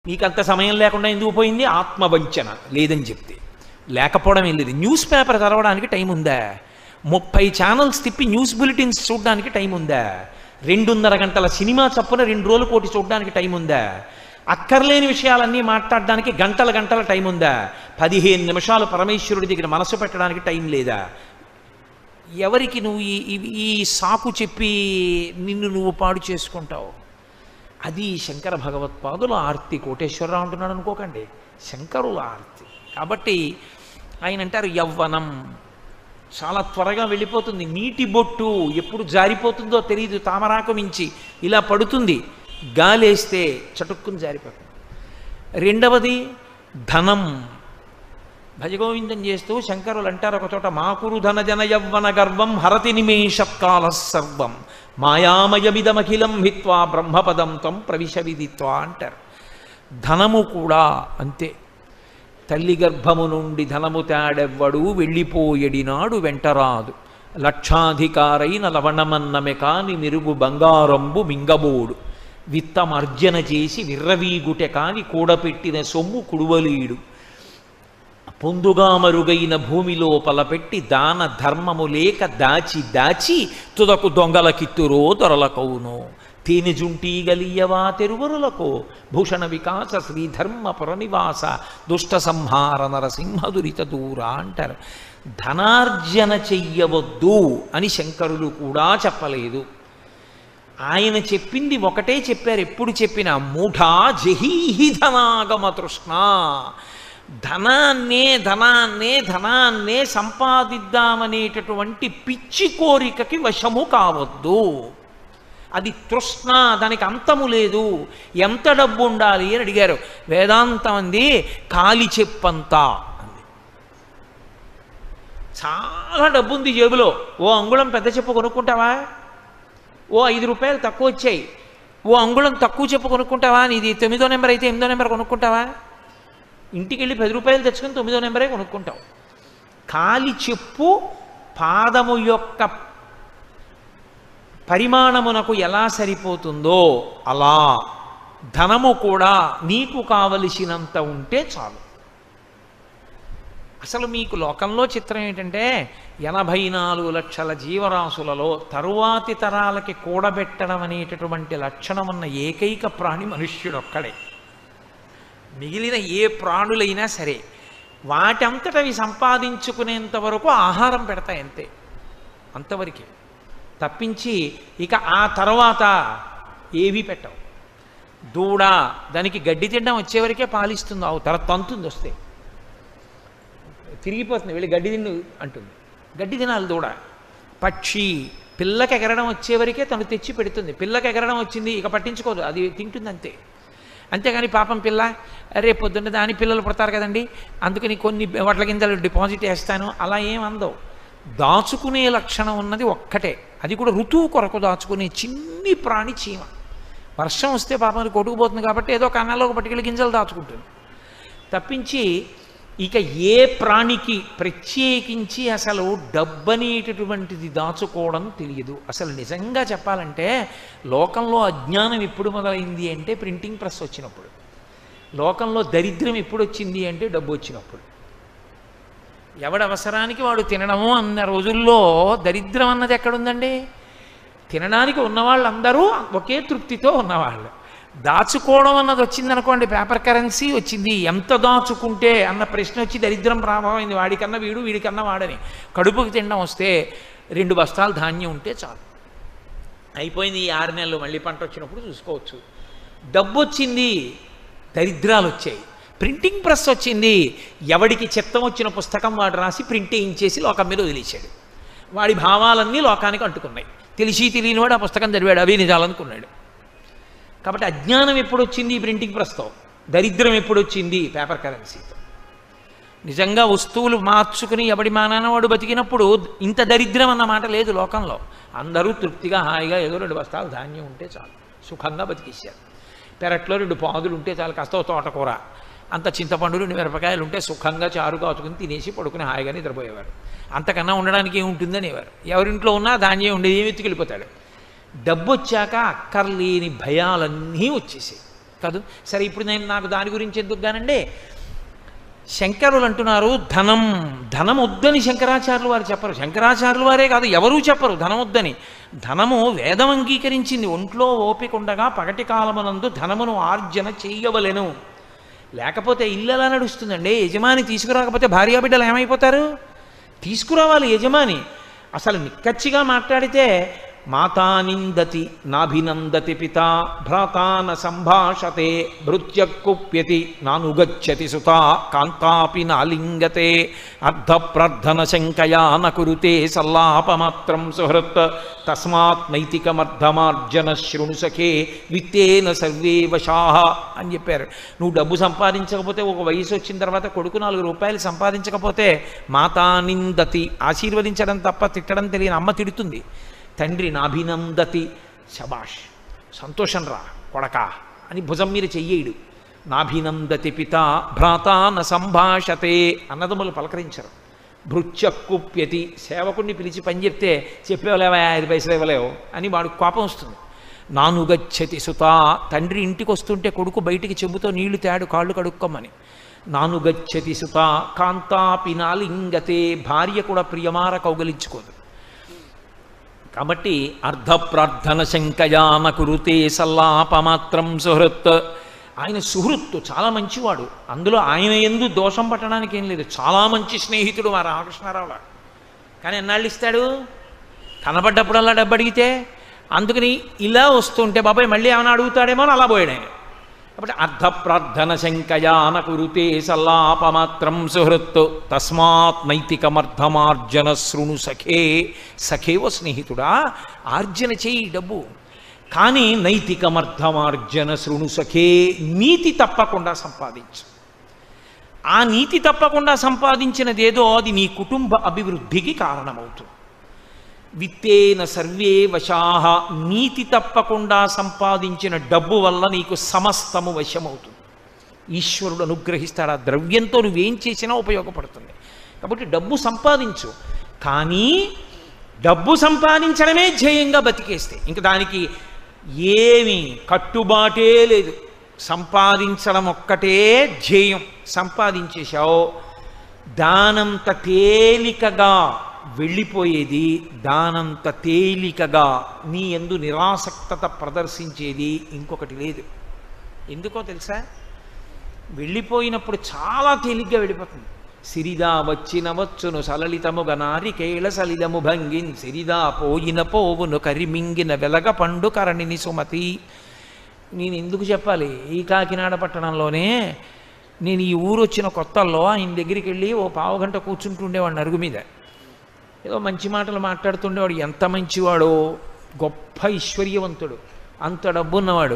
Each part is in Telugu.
నీకు అంత సమయం లేకుండా ఎందుకు పోయింది ఆత్మవంచన లేదని చెప్తే లేకపోవడం ఏం లేదు న్యూస్ పేపర్ చదవడానికి టైం ఉందా ముప్పై ఛానల్స్ తిప్పి న్యూస్ బులెటిన్స్ చూడడానికి టైం ఉందా రెండున్నర గంటల సినిమా చప్పున రెండు రోజులు కోటి చూడడానికి టైం ఉందా అక్కర్లేని విషయాలన్నీ మాట్లాడడానికి గంటల గంటల టైం ఉందా పదిహేను నిమిషాలు పరమేశ్వరుడి దగ్గర మనసు పెట్టడానికి టైం లేదా ఎవరికి నువ్వు ఈ ఈ- ఈ సాకు చెప్పి నిన్ను నువ్వు పాడు చేసుకుంటావు అది శంకర భగవత్పాదుల ఆర్తి కోటేశ్వరరావు అంటున్నాడు అనుకోకండి శంకరుల ఆర్తి కాబట్టి ఆయన అంటారు యవ్వనం చాలా త్వరగా వెళ్ళిపోతుంది నీటి బొట్టు ఎప్పుడు జారిపోతుందో తెలియదు తామరాకు మించి ఇలా పడుతుంది గాలేస్తే చటుక్కుని జారిపోతుంది రెండవది ధనం భజగోవిందం చేస్తూ శంకరులు అంటారు ఒక చోట మాకురు ధన జన యవ్వన గర్వం హరతి నిమేషత్కాల సర్వం మాయామయమిదమఖిలం హిత్వా బ్రహ్మపదం త్వం ప్రవిశ విదిత్వా అంటారు ధనము కూడా అంతే తల్లి గర్భము నుండి ధనము తేడెవ్వడు వెళ్ళిపోయడినాడు వెంటరాదు లక్షాధికారైన లవణమన్నమె కాని మెరుగు బంగారంబు మింగబోడు విత్తమర్జన చేసి విర్రవీగుటె కాని కూడపెట్టిన సొమ్ము కుడువలీడు పొందుగా మరుగైన భూమి లోపల పెట్టి దాన ధర్మము లేక దాచి దాచి తుదకు దొంగల కిత్తురో దొరలకవును తేనె జుంటీ గలియవా తెరువరులకు భూషణ వికాస శ్రీధర్మ పురనివాస దుష్ట సంహార నరసింహ దురిత దూర అంటారు ధనార్జన చెయ్యవద్దు అని శంకరులు కూడా చెప్పలేదు ఆయన చెప్పింది ఒకటే చెప్పారు ఎప్పుడు చెప్పినా మూఢా జహీహి ధనాగమ తృష్ణ ధనాన్నే ధనాన్నే ధనాన్నే సంపాదిద్దామనేటటువంటి పిచ్చి కోరికకి వశము కావద్దు అది తృష్ణ దానికి అంతము లేదు ఎంత డబ్బు ఉండాలి అని అడిగారు వేదాంతం అంది కాలి చెప్పంతా అంది చాలా డబ్బు ఉంది జేబులో ఓ అంగుళం పెద్ద చెప్పు కొనుక్కుంటావా ఓ ఐదు రూపాయలు తక్కువ వచ్చాయి ఓ అంగుళం తక్కువ చెప్పు కొనుక్కుంటావా నీది తొమ్మిదో నెంబర్ అయితే ఎనిమిదో నెంబర్ కొనుక్కుంటావా ఇంటికి వెళ్ళి పది రూపాయలు తెచ్చుకొని తొమ్మిదో నెంబరే కొనుక్కుంటావు కాలి చెప్పు పాదము యొక్క పరిమాణమునకు ఎలా సరిపోతుందో అలా ధనము కూడా నీకు కావలసినంత ఉంటే చాలు అసలు మీకు లోకంలో చిత్రం ఏంటంటే ఎనభై నాలుగు లక్షల జీవరాశులలో తరువాతి తరాలకి కూడబెట్టడం అనేటటువంటి లక్షణం ఉన్న ఏకైక ప్రాణి మనుష్యుడొక్కడే మిగిలిన ఏ ప్రాణులైనా సరే వాటంతటవి సంపాదించుకునేంత వరకు ఆహారం పెడతాయి అంతే అంతవరకే తప్పించి ఇక ఆ తర్వాత ఏవీ పెట్టవు దూడ దానికి గడ్డి తినడం వచ్చేవరకే పాలిస్తుంది ఆవు తర్వాత తంతుంది వస్తే తిరిగిపోతుంది వెళ్ళి గడ్డి తిన్ను అంటుంది గడ్డి తినాలి దూడ పక్షి పిల్లకి ఎగరడం వచ్చేవరకే తను తెచ్చి పెడుతుంది పిల్లకి ఎగరడం వచ్చింది ఇక పట్టించుకోదు అది తింటుంది అంతే అంతేగాని పాపం పిల్ల రేపు పొద్దున్న దాని పిల్లలు పుడతారు కదండి అందుకని కొన్ని వడ్ల గింజలు డిపాజిట్ వేస్తాను అలా ఏం అందవు దాచుకునే లక్షణం ఉన్నది ఒక్కటే అది కూడా ఋతువు కొరకు దాచుకునే చిన్ని ప్రాణి చీమ వర్షం వస్తే పాపం అది కొట్టుకుపోతుంది కాబట్టి ఏదో కన్నాలో ఒక పట్టుకెళ్ళి గింజలు దాచుకుంటుంది తప్పించి ఇక ఏ ప్రాణికి ప్రత్యేకించి అసలు డబ్బనేటటువంటిది దాచుకోవడం తెలియదు అసలు నిజంగా చెప్పాలంటే లోకంలో అజ్ఞానం ఎప్పుడు మొదలైంది అంటే ప్రింటింగ్ ప్రెస్ వచ్చినప్పుడు లోకంలో దరిద్రం ఎప్పుడు వచ్చింది అంటే డబ్బు వచ్చినప్పుడు ఎవడ అవసరానికి వాడు తినడము అన్న రోజుల్లో దరిద్రం అన్నది ఎక్కడుందండి తినడానికి ఉన్నవాళ్ళందరూ ఒకే తృప్తితో ఉన్నవాళ్ళు దాచుకోవడం అన్నది వచ్చిందనుకోండి పేపర్ కరెన్సీ వచ్చింది ఎంత దాచుకుంటే అన్న ప్రశ్న వచ్చి దరిద్రం ప్రభావమైంది వాడికన్నా వీడు వీడికన్నా వాడని కడుపుకి తినడం వస్తే రెండు బస్తాలు ధాన్యం ఉంటే చాలు అయిపోయింది ఈ ఆరు నెలలు మళ్ళీ పంట వచ్చినప్పుడు చూసుకోవచ్చు డబ్బు వచ్చింది దరిద్రాలు వచ్చాయి ప్రింటింగ్ ప్రెస్ వచ్చింది ఎవడికి చిత్తం వచ్చిన పుస్తకం వాడు రాసి ప్రింట్ వేయించేసి లోకం మీద వదిలేశాడు వాడి భావాలన్నీ లోకానికి అంటుకున్నాయి తెలిసి తెలియని వాడు ఆ పుస్తకం చదివాడు అవి నిజాలనుకున్నాడు కాబట్టి అజ్ఞానం ఎప్పుడు వచ్చింది ఈ ప్రింటింగ్ ప్రెస్తో దరిద్రం ఎప్పుడు వచ్చింది పేపర్ కరెన్సీతో నిజంగా వస్తువులు మార్చుకుని ఎవడి మానాన వాడు బతికినప్పుడు ఇంత దరిద్రం అన్న మాట లేదు లోకంలో అందరూ తృప్తిగా హాయిగా ఏదో రెండు బస్తాలు ధాన్యం ఉంటే చాలు సుఖంగా బతికేశారు పెరట్లో రెండు పాదులు ఉంటే చాలు కాస్త తోటకూర అంత చింతపండు రెండు మిరపకాయలు ఉంటే సుఖంగా చారు కాచుకుని తినేసి పడుకుని హాయిగా నిద్రపోయేవారు అంతకన్నా ఉండడానికి ఏముంటుంది అనేవారు ఎవరింట్లో ఉన్నా ధాన్యం ఉండేది ఏమి ఎత్తుకెళ్ళిపోతాడు డబ్బు వచ్చాక అక్కర్లేని భయాలన్నీ వచ్చేసాయి కాదు సరే ఇప్పుడు నేను నాకు దాని గురించి ఎందుకు కానండి శంకరులు అంటున్నారు ధనం ధనం వద్దని శంకరాచార్యులు వారు చెప్పరు శంకరాచార్యులు వారే కాదు ఎవరూ చెప్పరు ధనం వద్దని ధనము వేదం అంగీకరించింది ఒంట్లో ఓపిక ఉండగా పగటి కాలమునందు ధనమును ఆర్జన చేయవలెను లేకపోతే ఇల్లు ఎలా నడుస్తుందండి యజమాని తీసుకురాకపోతే భార్యాబిడ్డలు ఏమైపోతారు తీసుకురావాలి యజమాని అసలు నిక్కచ్చిగా మాట్లాడితే మాతా నిందతి నాభినందతి పిత భ్రాతాన సంభాషతే భృత్యకుప్యతి నానుగచ్చతి సుత కాంతాపి నాలింగతే అర్ధప్రార్థన శంకయా నకురుతే సల్లాపమాత్రం సుహృత్ తస్మాత్ నైతికమర్ధమార్జన శృణు సఖే విత్తేన సర్వే వశాహ అని చెప్పారు నువ్వు డబ్బు సంపాదించకపోతే ఒక వయసు వచ్చిన తర్వాత కొడుకు నాలుగు రూపాయలు సంపాదించకపోతే మాతా నిందతి ఆశీర్వదించడం తప్ప తిట్టడం తెలియని అమ్మ తిడుతుంది తండ్రి నాభినందతి శబాష్ సంతోషం రా కొడక అని భుజం మీద చెయ్యేడు నాభినందతి పిత భ్రాత న సంభాషతే అన్నదమ్ములు పలకరించరు భృత్యక్కుప్యతి సేవకుడిని పిలిచి పని చెప్తే చెప్పేవలేవా ఐదు పైసలు ఇవ్వలేవు అని వాడికి కోపం వస్తుంది నానుగచ్చతి సుత తండ్రి ఇంటికి వస్తుంటే కొడుకు బయటికి చెబుతో నీళ్లు తేడు కాళ్ళు కడుక్కోమని నానుగచ్చతి సుత కాంతాపి నాలింగతే భార్య కూడా ప్రియమార కౌగలించుకోదు కాబట్టి అర్ధప్రార్థన శంకయాన కురుతే సల్లాపమాత్రం సుహృత్ ఆయన సుహృత్తు చాలా మంచివాడు అందులో ఆయన ఎందు దోషం పట్టడానికి ఏం లేదు చాలా మంచి స్నేహితుడు మా రామకృష్ణారావులా కానీ ఎన్నాళ్ళు ఇస్తాడు కనబడ్డప్పుడల్లా డబ్బు అడిగితే అందుకని ఇలా వస్తుంటే బాబాయ్ మళ్ళీ ఏమైనా అడుగుతాడేమో అని అలా పోయాడు ఆయన కాబట్టి అర్ధప్రార్థన శంకయాన కురుతే సల్లాపమాత్రం సుహృత్తు తస్మాత్ నైతికమర్థమార్జన శృణు సఖే సఖేవ స్నేహితుడా ఆర్జన చేయి డబ్బు కానీ నైతికమర్థమార్జన శృణు సఖే నీతి తప్పకుండా సంపాదించు ఆ నీతి తప్పకుండా సంపాదించినదేదో అది నీ కుటుంబ అభివృద్ధికి కారణమవుతుంది విత్తేన సర్వే వశాహ నీతి తప్పకుండా సంపాదించిన డబ్బు వల్ల నీకు సమస్తము వశమవుతుంది ఈశ్వరుడు అనుగ్రహిస్తాడు ఆ ద్రవ్యంతో నువ్వేం చేసినా ఉపయోగపడుతుంది కాబట్టి డబ్బు సంపాదించు కానీ డబ్బు సంపాదించడమే ధ్యేయంగా బతికేస్తే ఇంకా దానికి ఏమి కట్టుబాటే లేదు సంపాదించడం ఒక్కటే ధ్యేయం సంపాదించేశావు దానంత తేలికగా వెళ్ళిపోయేది దానంత తేలికగా నీ ఎందు నిరాసక్తత ప్రదర్శించేది ఇంకొకటి లేదు ఎందుకో తెలుసా వెళ్ళిపోయినప్పుడు చాలా తేలిగ్గా వెళ్ళిపోతుంది సిరిదా వచ్చిన వచ్చును సలలితముగ నారికేళ సలిలము భంగిన్ సిరిదా పోయిన పోవును కరిమింగిన వెలగ పండు కరణిని సుమతి నేను ఎందుకు చెప్పాలి ఈ కాకినాడ పట్టణంలోనే నేను ఈ ఊరు వచ్చిన కొత్తల్లో ఆయన దగ్గరికి వెళ్ళి ఓ పావు గంట కూర్చుంటుండేవాడిని అరుగు మీద ఏదో మంచి మాటలు మాట్లాడుతుండేవాడు ఎంత మంచివాడో గొప్ప ఐశ్వర్యవంతుడు అంత డబ్బున్నవాడు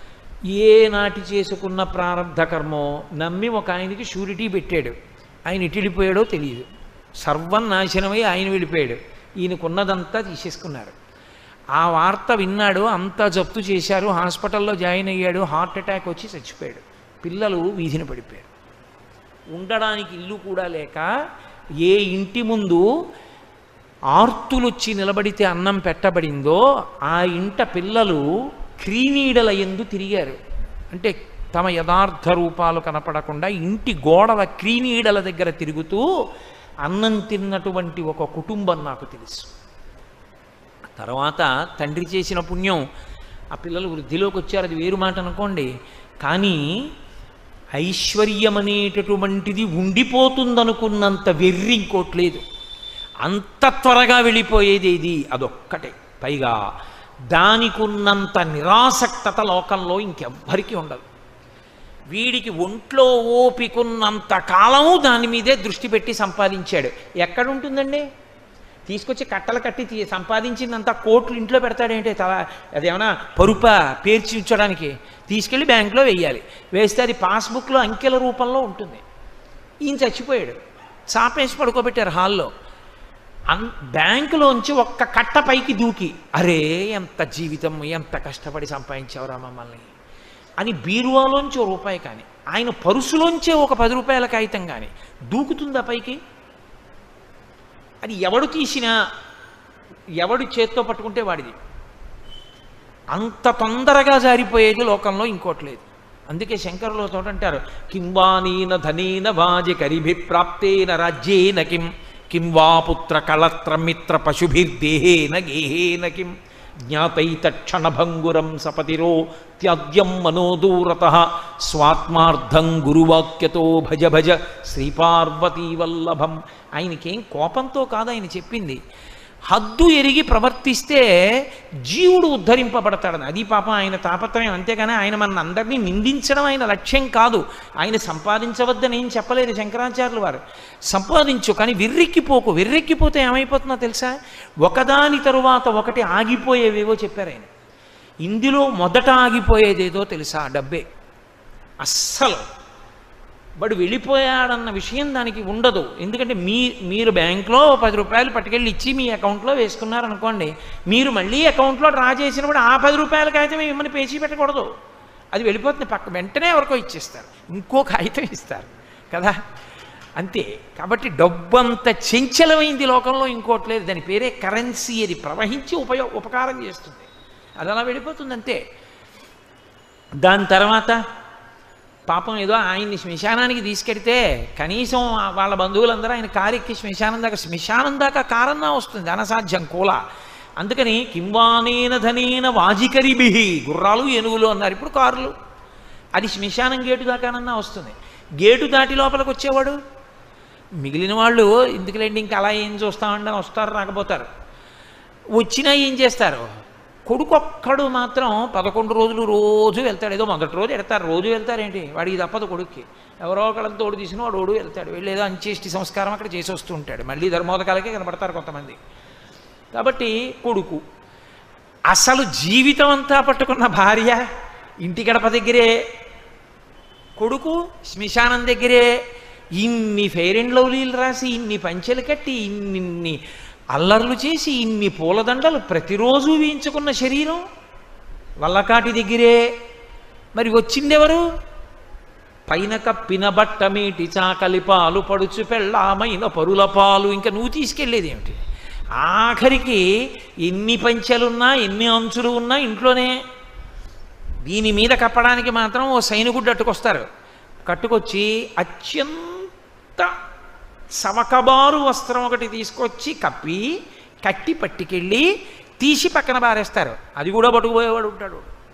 ఏ నాటి చేసుకున్న ప్రారంధ కర్మో నమ్మి ఒక ఆయనకి షూరిటీ పెట్టాడు ఆయన ఇటు వెళ్ళిపోయాడో తెలియదు సర్వం నాశనమై ఆయన వెళ్ళిపోయాడు ఈయనకున్నదంతా తీసేసుకున్నారు ఆ వార్త విన్నాడు అంతా జప్తు చేశారు హాస్పిటల్లో జాయిన్ అయ్యాడు హార్ట్ అటాక్ వచ్చి చచ్చిపోయాడు పిల్లలు వీధిన పడిపోయారు ఉండడానికి ఇల్లు కూడా లేక ఏ ఇంటి ముందు ఆర్తులొచ్చి నిలబడితే అన్నం పెట్టబడిందో ఆ ఇంట పిల్లలు క్రీనీడల ఎందు తిరిగారు అంటే తమ యథార్థ రూపాలు కనపడకుండా ఇంటి గోడల క్రీనీడల దగ్గర తిరుగుతూ అన్నం తిన్నటువంటి ఒక కుటుంబం నాకు తెలుసు తర్వాత తండ్రి చేసిన పుణ్యం ఆ పిల్లలు వృద్ధిలోకి వచ్చారు అది వేరు మాట అనుకోండి కానీ ఐశ్వర్యం అనేటటువంటిది ఉండిపోతుందనుకున్నంత వెర్రి ఇంకోటి లేదు అంత త్వరగా వెళ్ళిపోయేది ఇది అదొక్కటే పైగా దానికున్నంత నిరాసక్తత లోకంలో ఇంకెవ్వరికీ ఉండదు వీడికి ఒంట్లో ఓపికున్నంత కాలము దాని మీదే దృష్టి పెట్టి సంపాదించాడు ఎక్కడుంటుందండి తీసుకొచ్చి కట్టలు కట్టి తీ- సంపాదించిందంతా కోట్లు ఇంట్లో పెడతాడేంటి తల అదేమన్నా పరుప పేర్చి ఉంచడానికి తీసుకెళ్ళి బ్యాంకులో వెయ్యాలి వేస్తే అది పాస్బుక్లో అంకెల రూపంలో ఉంటుంది ఈయన చచ్చిపోయాడు చాపేసి పడుకోబెట్టారు హాల్లో అన్ బ్యాంకులోంచి ఒక్క కట్ట పైకి దూకి అరే ఎంత జీవితం ఎంత కష్టపడి సంపాదించావురా మమ్మల్ని అని బీరువాలోంచి ఓ రూపాయి కానీ ఆయన పరుసులోంచే ఒక పది రూపాయల కాగితం కానీ దూకుతుందా పైకి అది ఎవడు తీసినా ఎవడు చేత్తో పట్టుకుంటే వాడిది అంత తొందరగా జారిపోయేది లోకంలో ఇంకోటి లేదు అందుకే శంకరులు తోట అంటారు కింవానీన ధనేన వాజి కరిభి ప్రాప్తేన రాజ్యేన కిం కిం వా పుత్ర కళత్ర మిత్ర పశుభిర్దేహేన గేహేన కిం జ్ఞాతైతక్షణభంగురం సపతిరో త్యాజ్యం మనోదూరత స్వాత్మార్థం గురువాక్యతో భజ భజ శ్రీపార్వతీ వల్లభం ఆయనకేం కోపంతో కాదు ఆయన చెప్పింది హద్దు ఎరిగి ప్రవర్తిస్తే జీవుడు ఉద్ధరింపబడతాడని అది పాపం ఆయన తాపత్రయం అంతేగాని ఆయన మన అందరినీ నిందించడం ఆయన లక్ష్యం కాదు ఆయన సంపాదించవద్దని ఏం చెప్పలేదు శంకరాచార్యులు వారు సంపాదించు కానీ వెర్రెక్కిపోకు వెర్రెక్కిపోతే ఏమైపోతుందో తెలుసా ఒకదాని తరువాత ఒకటి ఆగిపోయేవేవో చెప్పారు ఆయన ఇందులో మొదట ఆగిపోయేదేదో తెలుసా డబ్బే అస్సలు వాడు వెళ్ళిపోయాడన్న విషయం దానికి ఉండదు ఎందుకంటే మీ మీరు బ్యాంక్లో పది రూపాయలు పట్టుకెళ్ళి ఇచ్చి మీ అకౌంట్లో వేసుకున్నారనుకోండి మీరు మళ్ళీ అకౌంట్లో డ్రా చేసినప్పుడు ఆ పది రూపాయల కాగితం మిమ్మల్ని పేచి పెట్టకూడదు అది వెళ్ళిపోతుంది పక్క వెంటనే ఎవరికో ఇచ్చేస్తారు ఇంకో కాగితం ఇస్తారు కదా అంతే కాబట్టి డబ్బు అంత చంచలమైంది లోకంలో ఇంకోటి లేదు దాని పేరే కరెన్సీ అది ప్రవహించి ఉపయో ఉపకారం చేస్తుంది అది అలా వెళ్ళిపోతుంది అంతే దాని తర్వాత పాపం ఏదో ఆయన్ని శ్మశానానికి తీసుకెడితే కనీసం ఆ- వాళ్ళ బంధువులందరూ ఆయన కారెక్కి శ్మశానం దాకా శ్మశానం దాకా కారన్నా వస్తుంది అనసాధ్యం కూల అందుకని కింవానేన ధనేన వాజికరిబిహి గుర్రాలు ఏనుగులు అన్నారు ఇప్పుడు కార్లు అది శ్మశానం గేటు దాకానన్నా వస్తుంది గేటు దాటి లోపలికి వచ్చేవాడు మిగిలిన వాళ్ళు ఎందుకులేండి ఇంకా అలా ఏం చూస్తామంటే వస్తారు రాకపోతారు వచ్చినా ఏం చేస్తారు కొడుకొక్కడు మాత్రం పదకొండు రోజులు రోజు వెళ్తాడు ఏదో మొదటి రోజు వెళ్తారు రోజు వెళ్తారేంటి వాడికి తప్పదు కొడుక్కి ఎవరో ఒకళ్ళని తోడు తీసిన వాడు ఓడు వెళ్తాడు వెళ్ళి ఏదో అంచేష్టి సంస్కారం అక్కడ చేసి వస్తూ ఉంటాడు మళ్ళీ ధర్మోదకాలకే కనపడతారు కొంతమంది కాబట్టి కొడుకు అసలు జీవితం అంతా పట్టుకున్న భార్య ఇంటి గడప దగ్గరే కొడుకు శ్మశానం దగ్గరే ఇన్ని ఫెయిర్ అండ్ లవ్లీలు రాసి ఇన్ని పంచెలు కట్టి ఇన్ని అల్లర్లు చేసి ఇన్ని పూలదండలు ప్రతిరోజు వేయించుకున్న శరీరం వల్లకాటి దగ్గరే మరి వచ్చిందెవరు పైన కప్పిన బట్ట మీటి చాకలి పాలు పడుచు పెళ్ళామైన పరుల పాలు ఇంకా నువ్వు తీసుకెళ్ళేది ఏమిటి ఆఖరికి ఎన్ని పంచెలున్నా ఎన్ని అంచులు ఉన్నా ఇంట్లోనే దీని మీద కప్పడానికి మాత్రం ఓ సైనికుడు అట్టుకొస్తారు కట్టుకొచ్చి అత్యంత సవకబారు వస్త్రం ఒకటి తీసుకొచ్చి కప్పి కట్టి పట్టుకెళ్ళి తీసి పక్కన పారేస్తారు అది కూడా పట్టుకుపోయేవాడు ఉంటాడు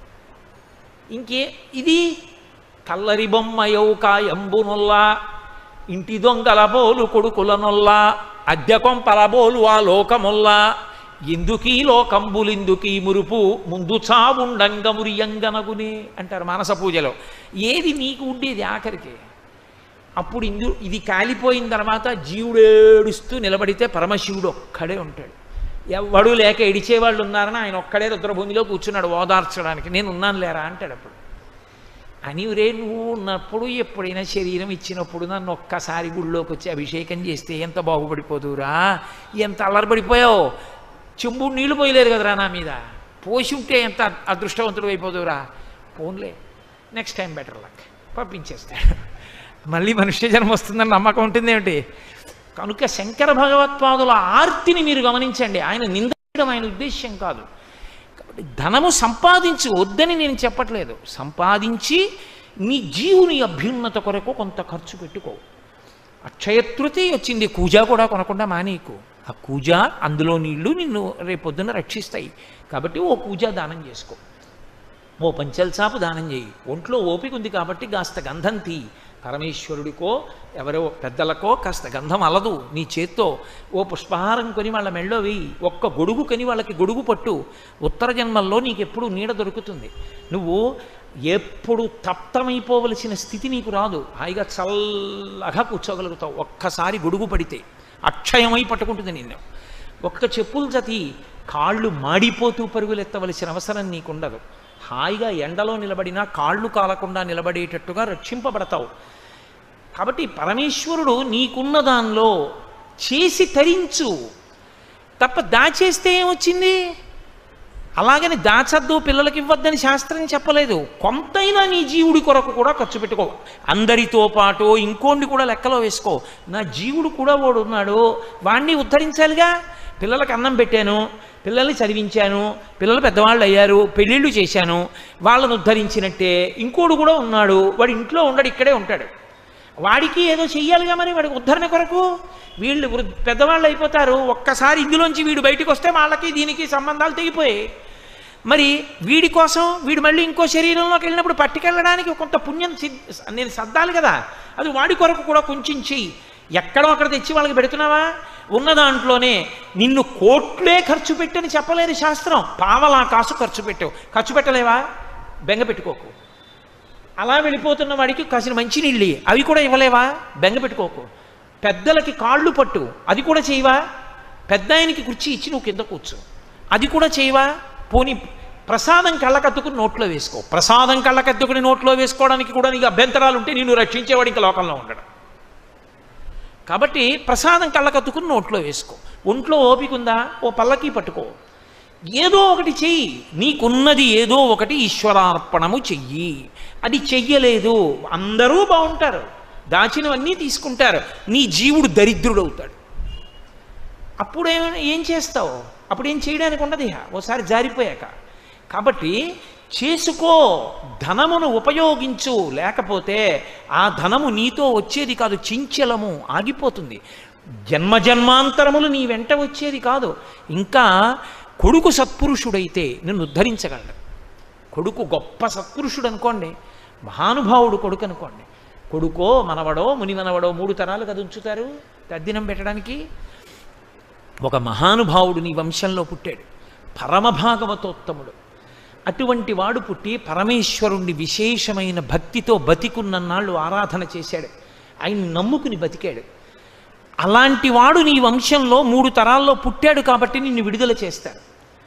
ఇంకే ఇది కల్లరి బొమ్మయౌ కాయంబునొల్లా ఇంటి దొంగల బోలు కొడుకులనొల్లా అద్దె కొంపల బోలు ఆ లోకమొల్లా ఎందుకీ లోకంబులిందుకీ మురుపు ముందు చావుండంగ మురియంగనగునే అంటారు మానస పూజలో ఏది నీకు ఉండేది ఆఖరికి అప్పుడు ఇందు ఇది కాలిపోయిన తర్వాత జీవుడు ఏడుస్తూ నిలబడితే పరమశివుడు ఒక్కడే ఉంటాడు ఎవడు లేక ఎడిచేవాళ్ళు ఉన్నారని ఆయన ఒక్కడే రుద్రభూమిలో కూర్చున్నాడు ఓదార్చడానికి నేను ఉన్నాను లేరా అంటాడు అప్పుడు అని రే నువ్వు ఉన్నప్పుడు ఎప్పుడైనా శరీరం ఇచ్చినప్పుడు నన్ను ఒక్కసారి గుళ్ళోకి వచ్చి అభిషేకం చేస్తే ఎంత బాగుపడిపోదురా ఎంత అల్లరిపడిపోయావు చెంబు నీళ్లు పోయలేదు కదరా నా మీద పోసి ఉంటే ఎంత అదృష్టవంతుడు అయిపోదురా పోన్లే నెక్స్ట్ టైం బెటర్ లక్ పంపించేస్తాడు మళ్ళీ మనుష్య జన్మ వస్తుందని నమ్మకం ఉంటుంది ఏమిటి కనుక శంకర భగవత్పాదుల ఆర్తిని మీరు గమనించండి ఆయన నిందడం ఆయన ఉద్దేశ్యం కాదు కాబట్టి ధనము సంపాదించి వద్దని నేను చెప్పట్లేదు సంపాదించి నీ జీవుని అభ్యున్నత కొరకు కొంత ఖర్చు పెట్టుకో అక్షయతృతి వచ్చింది కూజ కూడా కొనకుండా మానేకు ఆ కూజ అందులో నీళ్లు నిన్ను రేపొద్దున రక్షిస్తాయి కాబట్టి ఓ కూజ దానం చేసుకో ఓ పంచల్ చాపు దానం చేయి ఒంట్లో ఓపిక ఉంది కాబట్టి కాస్త గంధం తీ పరమేశ్వరుడికో ఎవరో పెద్దలకో కాస్త గంధం అలదు నీ చేత్తో ఓ పుష్పహారం కొని వాళ్ళ మెళ్ళో వేయి ఒక్క గొడుగు కొని వాళ్ళకి గొడుగు పట్టు ఉత్తర జన్మల్లో నీకు ఎప్పుడు నీడ దొరుకుతుంది నువ్వు ఎప్పుడు తప్తమైపోవలసిన స్థితి నీకు రాదు హాయిగా చల్లగా కూర్చోగలుగుతావు ఒక్కసారి గొడుగు పడితే అక్షయమై పట్టుకుంటుంది నిన్ను ఒక్క చెప్పులు జతి కాళ్ళు మాడిపోతూ పరుగులెత్తవలసిన అవసరం నీకుండదు హాయిగా ఎండలో నిలబడినా కాళ్ళు కాలకుండా నిలబడేటట్టుగా రక్షింపబడతావు కాబట్టి పరమేశ్వరుడు నీకున్న దానిలో చేసి తరించు తప్ప దాచేస్తే ఏమొచ్చింది అలాగని దాచద్దు పిల్లలకి ఇవ్వద్దని శాస్త్రం చెప్పలేదు కొంతైనా నీ జీవుడి కొరకు కూడా ఖర్చు పెట్టుకో అందరితో పాటు ఇంకోండి కూడా లెక్కలో వేసుకో నా జీవుడు కూడా వాడు ఉన్నాడు వాణ్ణి ఉద్ధరించాలిగా పిల్లలకి అన్నం పెట్టాను పిల్లల్ని చదివించాను పిల్లలు పెద్దవాళ్ళు అయ్యారు పెళ్ళిళ్ళు చేశాను వాళ్ళని ఉద్ధరించినట్టే ఇంకోడు కూడా ఉన్నాడు వాడు ఇంట్లో ఉండడు ఇక్కడే ఉంటాడు వాడికి ఏదో చెయ్యాలిగా మరి వాడికి ఉద్ధరణ కొరకు వీళ్ళు వృద్ధ పెద్దవాళ్ళు అయిపోతారు ఒక్కసారి ఇందులోంచి వీడు బయటికి వస్తే వాళ్ళకి దీనికి సంబంధాలు తెగిపోయాయి మరి వీడి కోసం వీడు మళ్ళీ ఇంకో శరీరంలోకి వెళ్ళినప్పుడు పట్టుకెళ్ళడానికి కొంత పుణ్యం సిద్- నేను సర్దాలి కదా అది వాడి కొరకు కూడా కొంచెం చెయ్యి ఎక్కడో అక్కడ తెచ్చి వాళ్ళకి పెడుతున్నావా ఉన్న దాంట్లోనే నిన్ను కోట్లే ఖర్చు పెట్టని చెప్పలేదు శాస్త్రం పావలా కాసు ఖర్చు పెట్టావు ఖర్చు పెట్టలేవా బెంగ పెట్టుకోకు అలా వెళ్ళిపోతున్న వాడికి కాసిన మంచినీళ్ళు ఇయ్యి. అవి కూడా ఇవ్వలేవా బెంగ పెట్టుకోకు పెద్దలకి కాళ్ళు పట్టు అది కూడా చేయవా పెద్ద ఆయనకి కుర్చీ ఇచ్చి నువ్వు కింద కూర్చో అది కూడా చేయవా పోని ప్రసాదం కళ్ళకత్తుకుని నోట్లో వేసుకో ప్రసాదం కళ్ళకత్తుకుని నోట్లో వేసుకోవడానికి కూడా నీకు అభ్యంతరాలు ఉంటే నిన్ను రక్షించేవాడు ఇంకా లోకంలో ఉండడు కాబట్టి ప్రసాదం కళ్ళకత్తుకుని నోట్లో వేసుకో ఒంట్లో ఓపిక ఉందా ఓ పల్లకి పట్టుకో ఏదో ఒకటి చెయ్యి నీకున్నది ఏదో ఒకటి ఈశ్వరార్పణము చెయ్యి అది చెయ్యలేదు అందరూ బాగుంటారు దాచినవన్నీ తీసుకుంటారు నీ జీవుడు దరిద్రుడవుతాడు అప్పుడు ఏం ఏం చేస్తావు అప్పుడు ఏం చేయడానికి ఉండదు ఇహ ఓసారి జారిపోయాక కాబట్టి చేసుకో ధనమును ఉపయోగించు లేకపోతే ఆ ధనము నీతో వచ్చేది కాదు చించలము ఆగిపోతుంది జన్మజన్మాంతరములు నీ వెంట వచ్చేది కాదు ఇంకా కొడుకు సత్పురుషుడైతే నిన్ను ఉద్ధరించగలడు కొడుకు గొప్ప సత్పురుషుడు అనుకోండి మహానుభావుడు కొడుకు అనుకోండి కొడుకో మనవడో మునిమనవడో మూడు తరాలు కదా ఉంచుతారు తద్దినం పెట్టడానికి ఒక మహానుభావుడు నీ వంశంలో పుట్టాడు పరమభాగవతోత్తముడు అటువంటి వాడు పుట్టి పరమేశ్వరుణ్ణి విశేషమైన భక్తితో బతికున్నన్నాళ్ళు ఆరాధన చేశాడు ఆయన్ని నమ్ముకుని బతికాడు అలాంటి వాడు నీ వంశంలో మూడు తరాల్లో పుట్టాడు కాబట్టి నిన్ను విడుదల చేస్తాడు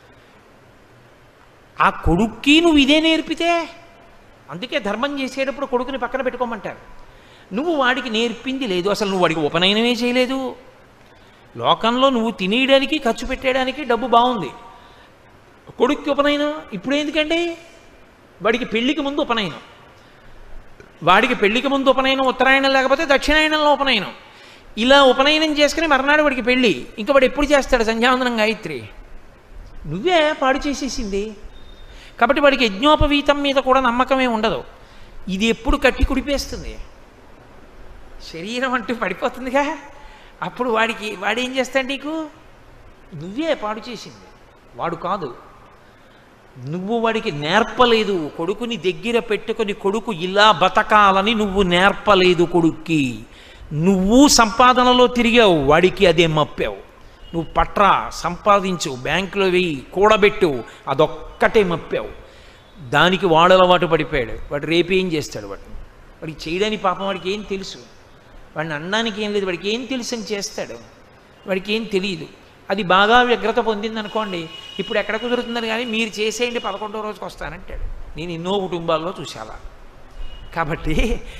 ఆ కొడుక్కి నువ్వు ఇదే నేర్పితే అందుకే ధర్మం చేసేటప్పుడు కొడుకుని పక్కన పెట్టుకోమంటారు నువ్వు వాడికి నేర్పింది లేదు అసలు నువ్వు వాడికి ఉపనయనమే చేయలేదు లోకంలో నువ్వు తినేయడానికి ఖర్చు పెట్టేయడానికి డబ్బు బాగుంది కొడుక్కి ఉపనయనం ఇప్పుడు ఎందుకండి వాడికి పెళ్లికి ముందు ఉపనయనం వాడికి పెళ్లికి ముందు ఉపనయనం ఉత్తరాయణం లేకపోతే దక్షిణాయనంలో ఉపనయనం ఇలా ఉపనయనం చేసుకుని మర్నాడు వాడికి పెళ్ళి ఇంకా వాడు ఎప్పుడు చేస్తాడు సంధ్యావందనం గాయత్రి నువ్వే పాడు చేసేసింది కాబట్టి వాడికి యజ్ఞోపవీతం మీద కూడా నమ్మకమే ఉండదు ఇది ఎప్పుడు కట్టి కుడిపేస్తుంది శరీరం అంటూ పడిపోతుందిగా అప్పుడు వాడికి వాడు ఏం చేస్తాడు నీకు నువ్వే పాడు చేసింది వాడు కాదు నువ్వు వాడికి నేర్పలేదు కొడుకుని దగ్గర పెట్టుకొని కొడుకు ఇలా బతకాలని నువ్వు నేర్పలేదు కొడుక్కి నువ్వు సంపాదనలో తిరిగావు వాడికి అదే మప్పావు నువ్వు పట్రా సంపాదించు బ్యాంకులో వెయ్యి కూడబెట్టు అదొక్కటే మప్పావు దానికి వాడు అలవాటు పడిపోయాడు వాడు రేపేం చేస్తాడు వాడు వాడికి చేయడానికి పాపం వాడికి ఏం తెలుసు వాడిని అనడానికి ఏం లేదు వాడికి ఏం తెలుసు అని చేస్తాడు వాడికి ఏం తెలియదు అది బాగా వ్యగ్రత పొందిందనుకోండి ఇప్పుడు ఎక్కడ కుదురుతుందని కానీ మీరు చేసేయండి పదకొండో రోజుకి వస్తానంటాడు నేను ఎన్నో కుటుంబాల్లో చూశాలా కాబట్టి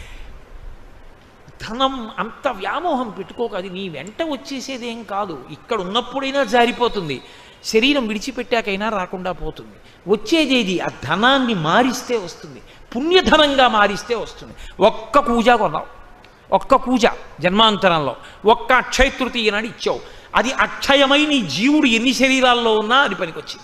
ధనం అంత వ్యామోహం పెట్టుకోక అది నీ వెంట వచ్చేసేదేం కాదు ఇక్కడ ఉన్నప్పుడైనా జారిపోతుంది శరీరం విడిచిపెట్టాకైనా రాకుండా పోతుంది వచ్చేదేది ఆ ధనాన్ని మారిస్తే వస్తుంది పుణ్యధనంగా మారిస్తే వస్తుంది ఒక్క కూజ కొన్నావు ఒక్క కూజ జన్మాంతరంలో ఒక్క అక్షయ తృతీయ నాడు ఇచ్చావు అది అక్షయమై నీ జీవుడు ఎన్ని శరీరాల్లో ఉన్నా అది పనికొచ్చింది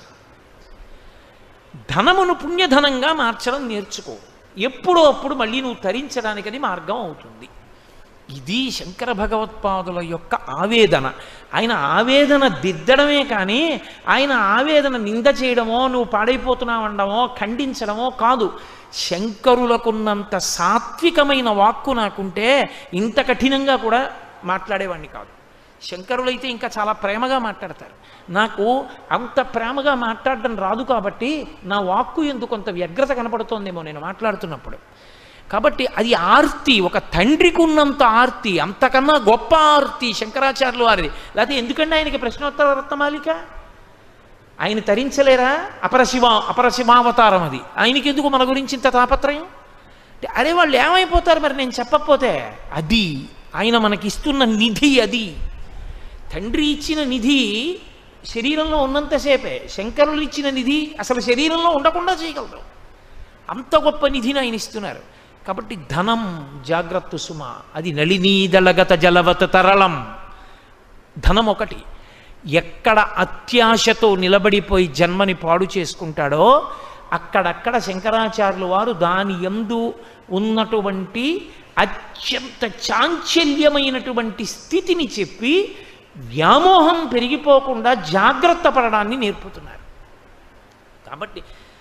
ధనమును పుణ్యధనంగా మార్చడం నేర్చుకో ఎప్పుడో అప్పుడు మళ్ళీ నువ్వు తరించడానికి అది మార్గం అవుతుంది ఇది శంకర భగవత్పాదుల యొక్క ఆవేదన ఆయన ఆవేదన దిద్దడమే కానీ ఆయన ఆవేదన నింద చేయడమో నువ్వు పాడైపోతున్నావు అనడమో ఖండించడమో కాదు శంకరులకున్నంత సాత్వికమైన వాక్కు నాకుంటే ఇంత కఠినంగా కూడా మాట్లాడేవాడిని కాదు శంకరులైతే ఇంకా చాలా ప్రేమగా మాట్లాడతారు నాకు అంత ప్రేమగా మాట్లాడడం రాదు కాబట్టి నా వాక్కు ఎందుకు కొంత వ్యగ్రత కనపడుతోందేమో నేను మాట్లాడుతున్నప్పుడు కాబట్టి అది ఆర్తి ఒక తండ్రికి ఉన్నంత ఆర్తి అంతకన్నా గొప్ప ఆర్తి శంకరాచార్యులు వారిది లేకపోతే ఎందుకంటే ఆయనకి ప్రశ్నోత్తర రత్నమాలిక ఆయన తరించలేరా అపరశివ అపరశివావతారం అది ఆయనకి ఎందుకు మన గురించి ఇంత తాపత్రయం అంటే అరే వాళ్ళు ఏమైపోతారు మరి నేను చెప్పకపోతే అది ఆయన మనకి ఇస్తున్న నిధి అది తండ్రి ఇచ్చిన నిధి శరీరంలో ఉన్నంతసేపే శంకరులు ఇచ్చిన నిధి అసలు శరీరంలో ఉండకుండా చేయగలరు అంత గొప్ప నిధిని ఆయన ఇస్తున్నారు కాబట్టి ధనం జాగ్రత్త సుమ అది నళినీదళగత జలవత తరళం ధనం ఒకటి ఎక్కడ అత్యాశతో నిలబడిపోయి జన్మని పాడు చేసుకుంటాడో అక్కడక్కడ శంకరాచార్యులు వారు దాని ఎందు ఉన్నటువంటి అత్యంత చాంచల్యమైనటువంటి స్థితిని చెప్పి వ్యామోహం పెరిగిపోకుండా జాగ్రత్త పడడాన్ని నేర్పుతున్నారు కాబట్టి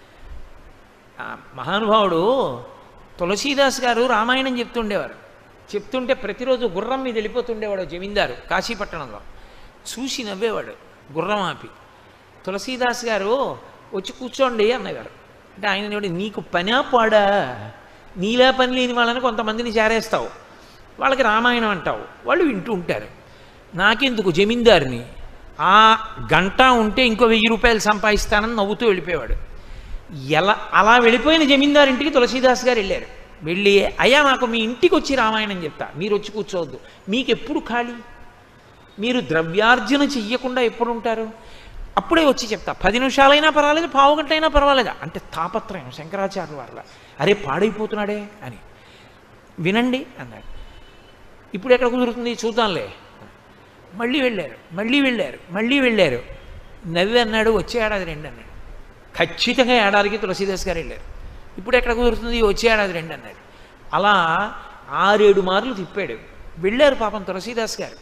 ఆ మహానుభావుడు తులసీదాస్ గారు రామాయణం చెప్తుండేవారు చెప్తుంటే ప్రతిరోజు గుర్రం మీద వెళ్ళిపోతుండేవాడు జమీందారు కాశీపట్టణంలో చూసి నవ్వేవాడు గుర్రం ఆపి తులసీదాస్ గారు వచ్చి కూర్చోండి అన్నగారు అంటే ఆయన అనేవాడు, నీకు పనా పాడా నీలా పని లేని వాళ్ళని కొంతమందిని చేరేస్తావు వాళ్ళకి రామాయణం అంటావు వాళ్ళు వింటూ ఉంటారు నాకెందుకు జమీందారిని ఆ గంట ఉంటే ఇంకో వెయ్యి రూపాయలు సంపాదిస్తానని నవ్వుతూ వెళ్ళిపోయేవాడు ఎలా అలా వెళ్ళిపోయిన జమీందారింటికి తులసీదాస్ గారు వెళ్ళారు వెళ్ళి అయ్యా నాకు మీ ఇంటికి వచ్చి రామాయణం చెప్తా మీరు వచ్చి కూర్చోవద్దు మీకు ఎప్పుడు ఖాళీ మీరు ద్రవ్యార్జన చెయ్యకుండా ఎప్పుడు ఉంటారు అప్పుడే వచ్చి చెప్తా పది నిమిషాలైనా పర్వాలేదు పావు గంట అయినా పర్వాలేదు అంటే తాపత్రయం శంకరాచార్య వారిలా అరే పాడైపోతున్నాడే అని వినండి అన్నాడు ఇప్పుడు ఎక్కడ కుదురుతుంది చూద్దాంలే మళ్ళీ వెళ్ళారు మళ్ళీ వెళ్ళారు మళ్ళీ వెళ్ళారు నవ్వి అన్నాడు వచ్చే ఏడాది రెండు అన్నాడు ఖచ్చితంగా ఏడాదికి తులసీదాస్ గారు వెళ్ళారు ఇప్పుడు ఎక్కడ కుదురుతుంది వచ్చే ఏడాది రెండు అన్నాడు అలా ఆరేడు మార్లు తిప్పాడు వెళ్ళారు పాపం తులసీదాస్ గారు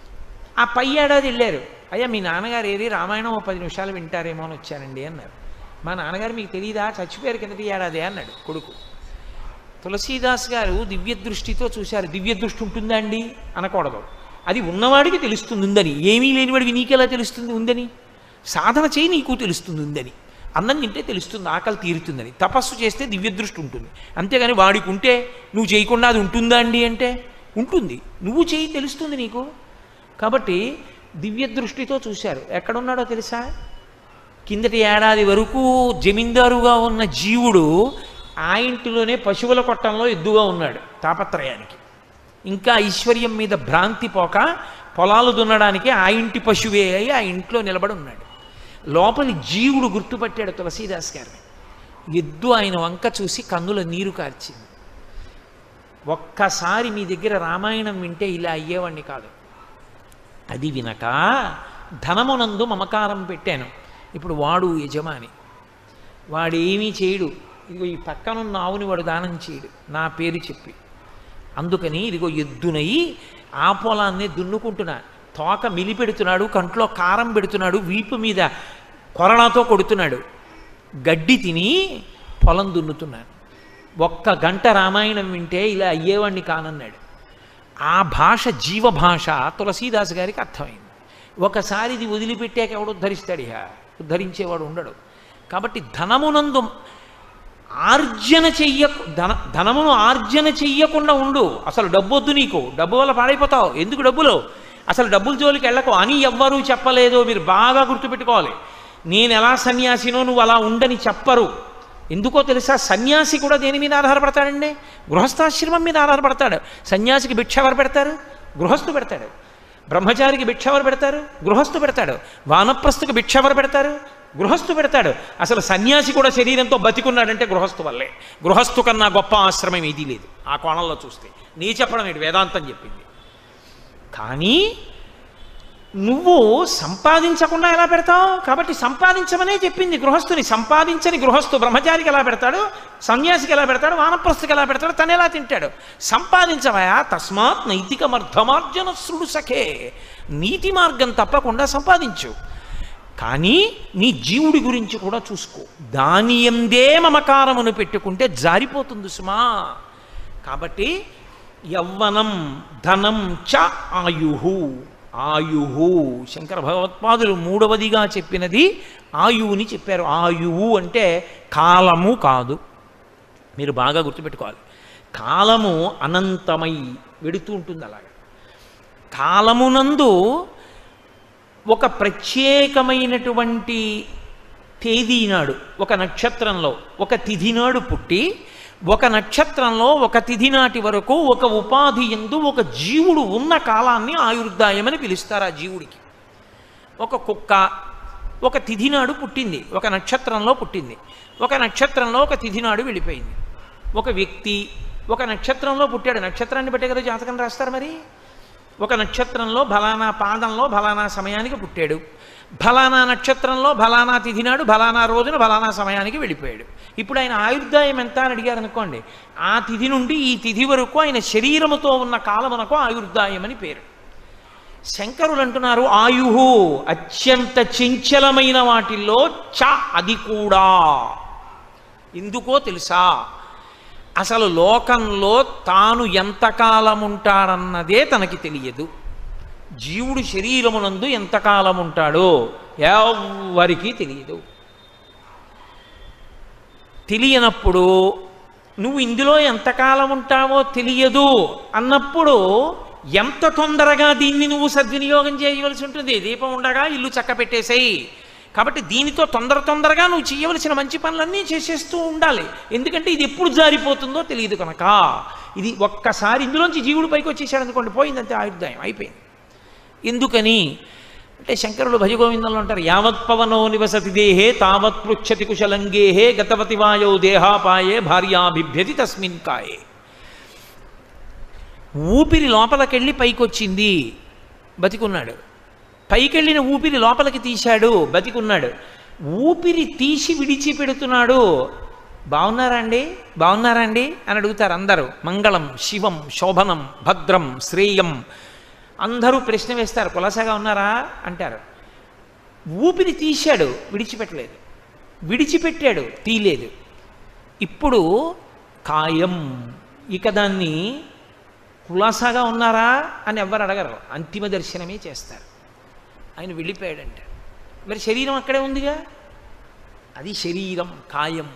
ఆ పై ఏడాది వెళ్ళారు అయ్యా మీ నాన్నగారు ఏది రామాయణం ఓ పది నిమిషాలు వింటారేమో అని వచ్చానండి అన్నారు మా నాన్నగారు మీకు తెలియదా చచ్చిపోయారు కిందటి ఏడాది అన్నాడు కొడుకు తులసీదాస్ గారు దివ్య దృష్టితో చూశారు దివ్య దృష్టి ఉంటుందా అండి అనకూడదు అది ఉన్నవాడికి తెలుస్తుంది ఉందని ఏమీ లేనివాడికి నీకెలా తెలుస్తుంది ఉందని సాధన చేయి నీకు తెలుస్తుంది ఉందని అన్నం తింటే తెలుస్తుంది ఆకలి తీరుతుందని తపస్సు చేస్తే దివ్య దృష్టి ఉంటుంది అంతేగాని వాడికి ఉంటే నువ్వు చేయకుండా అది ఉంటుందా అండి అంటే ఉంటుంది నువ్వు చేయి తెలుస్తుంది నీకు కాబట్టి దివ్య దృష్టితో చూశారు ఎక్కడున్నాడో తెలుసా కిందటి ఏడాది వరకు జమీందారుగా ఉన్న జీవుడు ఆ ఇంటిలోనే పశువుల కొట్టంలో ఎద్దుగా ఉన్నాడు తాపత్రయానికి ఇంకా ఐశ్వర్యం మీద భ్రాంతి పోక పొలాలు దున్నడానికి ఆ ఇంటి పశువే అయి ఆ ఇంట్లో నిలబడి ఉన్నాడు లోపలి జీవుడు గుర్తుపట్టాడు తులసీదాస్ గారిని ఎద్దు ఆయన వంక చూసి కన్నుల నీరు కార్చింది ఒక్కసారి మీ దగ్గర రామాయణం వింటే ఇలా అయ్యేవాడిని కాదు అది వినక ధనమునందు మమకారం పెట్టాను ఇప్పుడు వాడు యజమాని వాడేమీ చేయడు ఇదిగో ఈ పక్కనున్న ఆవుని వాడు దానం చేయడు నా పేరు చెప్పి అందుకని ఇదిగో ఎద్దునయి ఆ పొలాన్ని దున్నుకుంటున్నా తోక మిలిపెడుతున్నాడు కంట్లో కారం పెడుతున్నాడు వీపు మీద కొరడాతో కొడుతున్నాడు గడ్డి తిని పొలం దున్నుతున్నాను ఒక్క గంట రామాయణం వింటే ఇలా అయ్యేవాడిని కానన్నాడు ఆ భాష జీవభాష తులసీదాస్ గారికి అర్థమైంది ఒకసారి ఇది వదిలిపెట్టాక ఎవడు ఉద్ధరిస్తాడు ఇహ ఉద్ధరించేవాడు ఉండడు కాబట్టి ధనమునందు ఆర్జన చెయ్య ధన ధనమును ఆర్జన చెయ్యకుండా ఉండు అసలు డబ్బు వద్దు నీకు డబ్బు వల్ల పాడైపోతావు ఎందుకు డబ్బులు అసలు డబ్బుల జోలికి వెళ్ళకు అని ఎవ్వరూ చెప్పలేదో మీరు బాగా గుర్తుపెట్టుకోవాలి నేను ఎలా సన్యాసినో నువ్వు అలా ఉండని చెప్పరు ఎందుకో తెలుసా సన్యాసి కూడా దేని మీద ఆధారపడతాడండి గృహస్థాశ్రమం మీద ఆధారపడతాడు సన్యాసికి భిక్ష ఎవరు పెడతారు గృహస్థు పెడతాడు బ్రహ్మచారికి భిక్ష ఎవరు పెడతారు గృహస్థు పెడతాడు వానప్రస్థుకి భిక్ష ఎవరు పెడతారు గృహస్థు పెడతాడు అసలు సన్యాసి కూడా శరీరంతో బతికున్నాడంటే గృహస్థు వల్లే గృహస్థు కన్నా గొప్ప ఆశ్రమం ఏదీ లేదు ఆ కోణంలో చూస్తే నీ చెప్పడం ఏంటి వేదాంతం చెప్పింది కానీ నువ్వు సంపాదించకుండా ఎలా పెడతావు కాబట్టి సంపాదించమనే చెప్పింది గృహస్థుని సంపాదించని గృహస్థు బ్రహ్మచారికి ఎలా పెడతాడు సన్యాసికి ఎలా పెడతాడు వానప్రస్థుకి ఎలా పెడతాడు తను ఎలా తింటాడు సంపాదించవయా తస్మాత్ నైతికమర్థమార్జన శృడు సఖే నీతి మార్గం తప్పకుండా సంపాదించు కానీ నీ జీవుడి గురించి కూడా చూసుకో దాని ఎందే మమకారమును పెట్టుకుంటే జారిపోతుంది సుమా కాబట్టి యవ్వనం ధనం చ ఆయుహు ఆయుహు శంకర భగవత్పాదులు మూడవదిగా చెప్పినది ఆయువుని చెప్పారు ఆయువు అంటే కాలము కాదు మీరు బాగా గుర్తుపెట్టుకోవాలి కాలము అనంతమై వెడుతూ ఉంటుంది అలాగా కాలమునందు ఒక ప్రత్యేకమైనటువంటి తేదీ నాడు ఒక నక్షత్రంలో ఒక తిథి నాడు పుట్టి ఒక నక్షత్రంలో ఒక తిథి నాటి వరకు ఒక ఉపాధి ఎందు ఒక జీవుడు ఉన్న కాలాన్ని ఆయుర్దాయమని పిలుస్తారు ఆ జీవుడికి ఒక కుక్క ఒక తిథి నాడు పుట్టింది ఒక నక్షత్రంలో పుట్టింది ఒక నక్షత్రంలో ఒక తిథి నాడు వెళ్ళిపోయింది ఒక వ్యక్తి ఒక నక్షత్రంలో పుట్టాడు నక్షత్రాన్ని బట్టే కదా జాతకం రాస్తారు మరి ఒక నక్షత్రంలో ఫలానా పాదంలో ఫలానా సమయానికి పుట్టాడు ఫలానా నక్షత్రంలో ఫలానా తిథి నాడు ఫలానా రోజున ఫలానా సమయానికి వెళ్ళిపోయాడు ఇప్పుడు ఆయన ఆయుర్దాయం ఎంత అని అడిగారు అనుకోండి ఆ తిథి నుండి ఈ తిథి వరకు ఆయన శరీరముతో ఉన్న కాలమునకు ఆయుర్దాయం అని పేరు శంకరులు అంటున్నారు ఆయుహు అత్యంత చంచలమైన వాటిల్లో చ అది కూడా ఎందుకో తెలుసా అసలు లోకంలో తాను ఎంతకాలం ఉంటాడన్నదే తనకి తెలియదు జీవుడు శరీరమునందు ఎంతకాలం ఉంటాడో ఎవరికీ తెలియదు తెలియనప్పుడు నువ్వు ఇందులో ఎంతకాలం ఉంటావో తెలియదు అన్నప్పుడు ఎంత తొందరగా దీన్ని నువ్వు సద్వినియోగం చేయవలసి ఉంటుంది దీపం ఉండగా ఇల్లు చక్క పెట్టేసేయి కాబట్టి దీనితో తొందర తొందరగా నువ్వు చేయవలసిన మంచి పనులన్నీ చేసేస్తూ ఉండాలి ఎందుకంటే ఇది ఎప్పుడు జారిపోతుందో తెలియదు కనుక ఇది ఒక్కసారి ఇందులోంచి జీవుడు పైకి వచ్చేసాడు అనుకోండి పోయిందంతే ఆయుర్దాయం అయిపోయింది ఎందుకని అంటే శంకరులు భజగోవిందంలో అంటారు యావత్ పవనో నివసతి దేహే తావత్ పృచ్చతి కుశలంగేహే గతవతి వాయో దేహాపాయే భార్యాభిభ్యతి తస్మిన్ కాయే ఊపిరి లోపలికెళ్ళి పైకొచ్చింది బతికున్నాడు పైకెళ్ళిన ఊపిరి లోపలికి తీశాడు బతికున్నాడు ఊపిరి తీసి విడిచిపెడుతున్నాడు బాగున్నారా అండి బాగున్నారా అండి అని అడుగుతారు అందరూ మంగళం శివం శోభనం భద్రం శ్రేయం అందరూ ప్రశ్న వేస్తారు కులసగా ఉన్నారా అంటారు ఊపిరి తీశాడు విడిచిపెట్టలేదు విడిచిపెట్టాడు తీయలేదు ఇప్పుడు కాయం ఇక దాన్ని కులాసాగా ఉన్నారా అని ఎవ్వరు అడగరు అంతిమ దర్శనమే చేస్తారు ఆయన వెళ్ళిపోయాడంట మరి శరీరం అక్కడే ఉందిగా అది శరీరం కాయం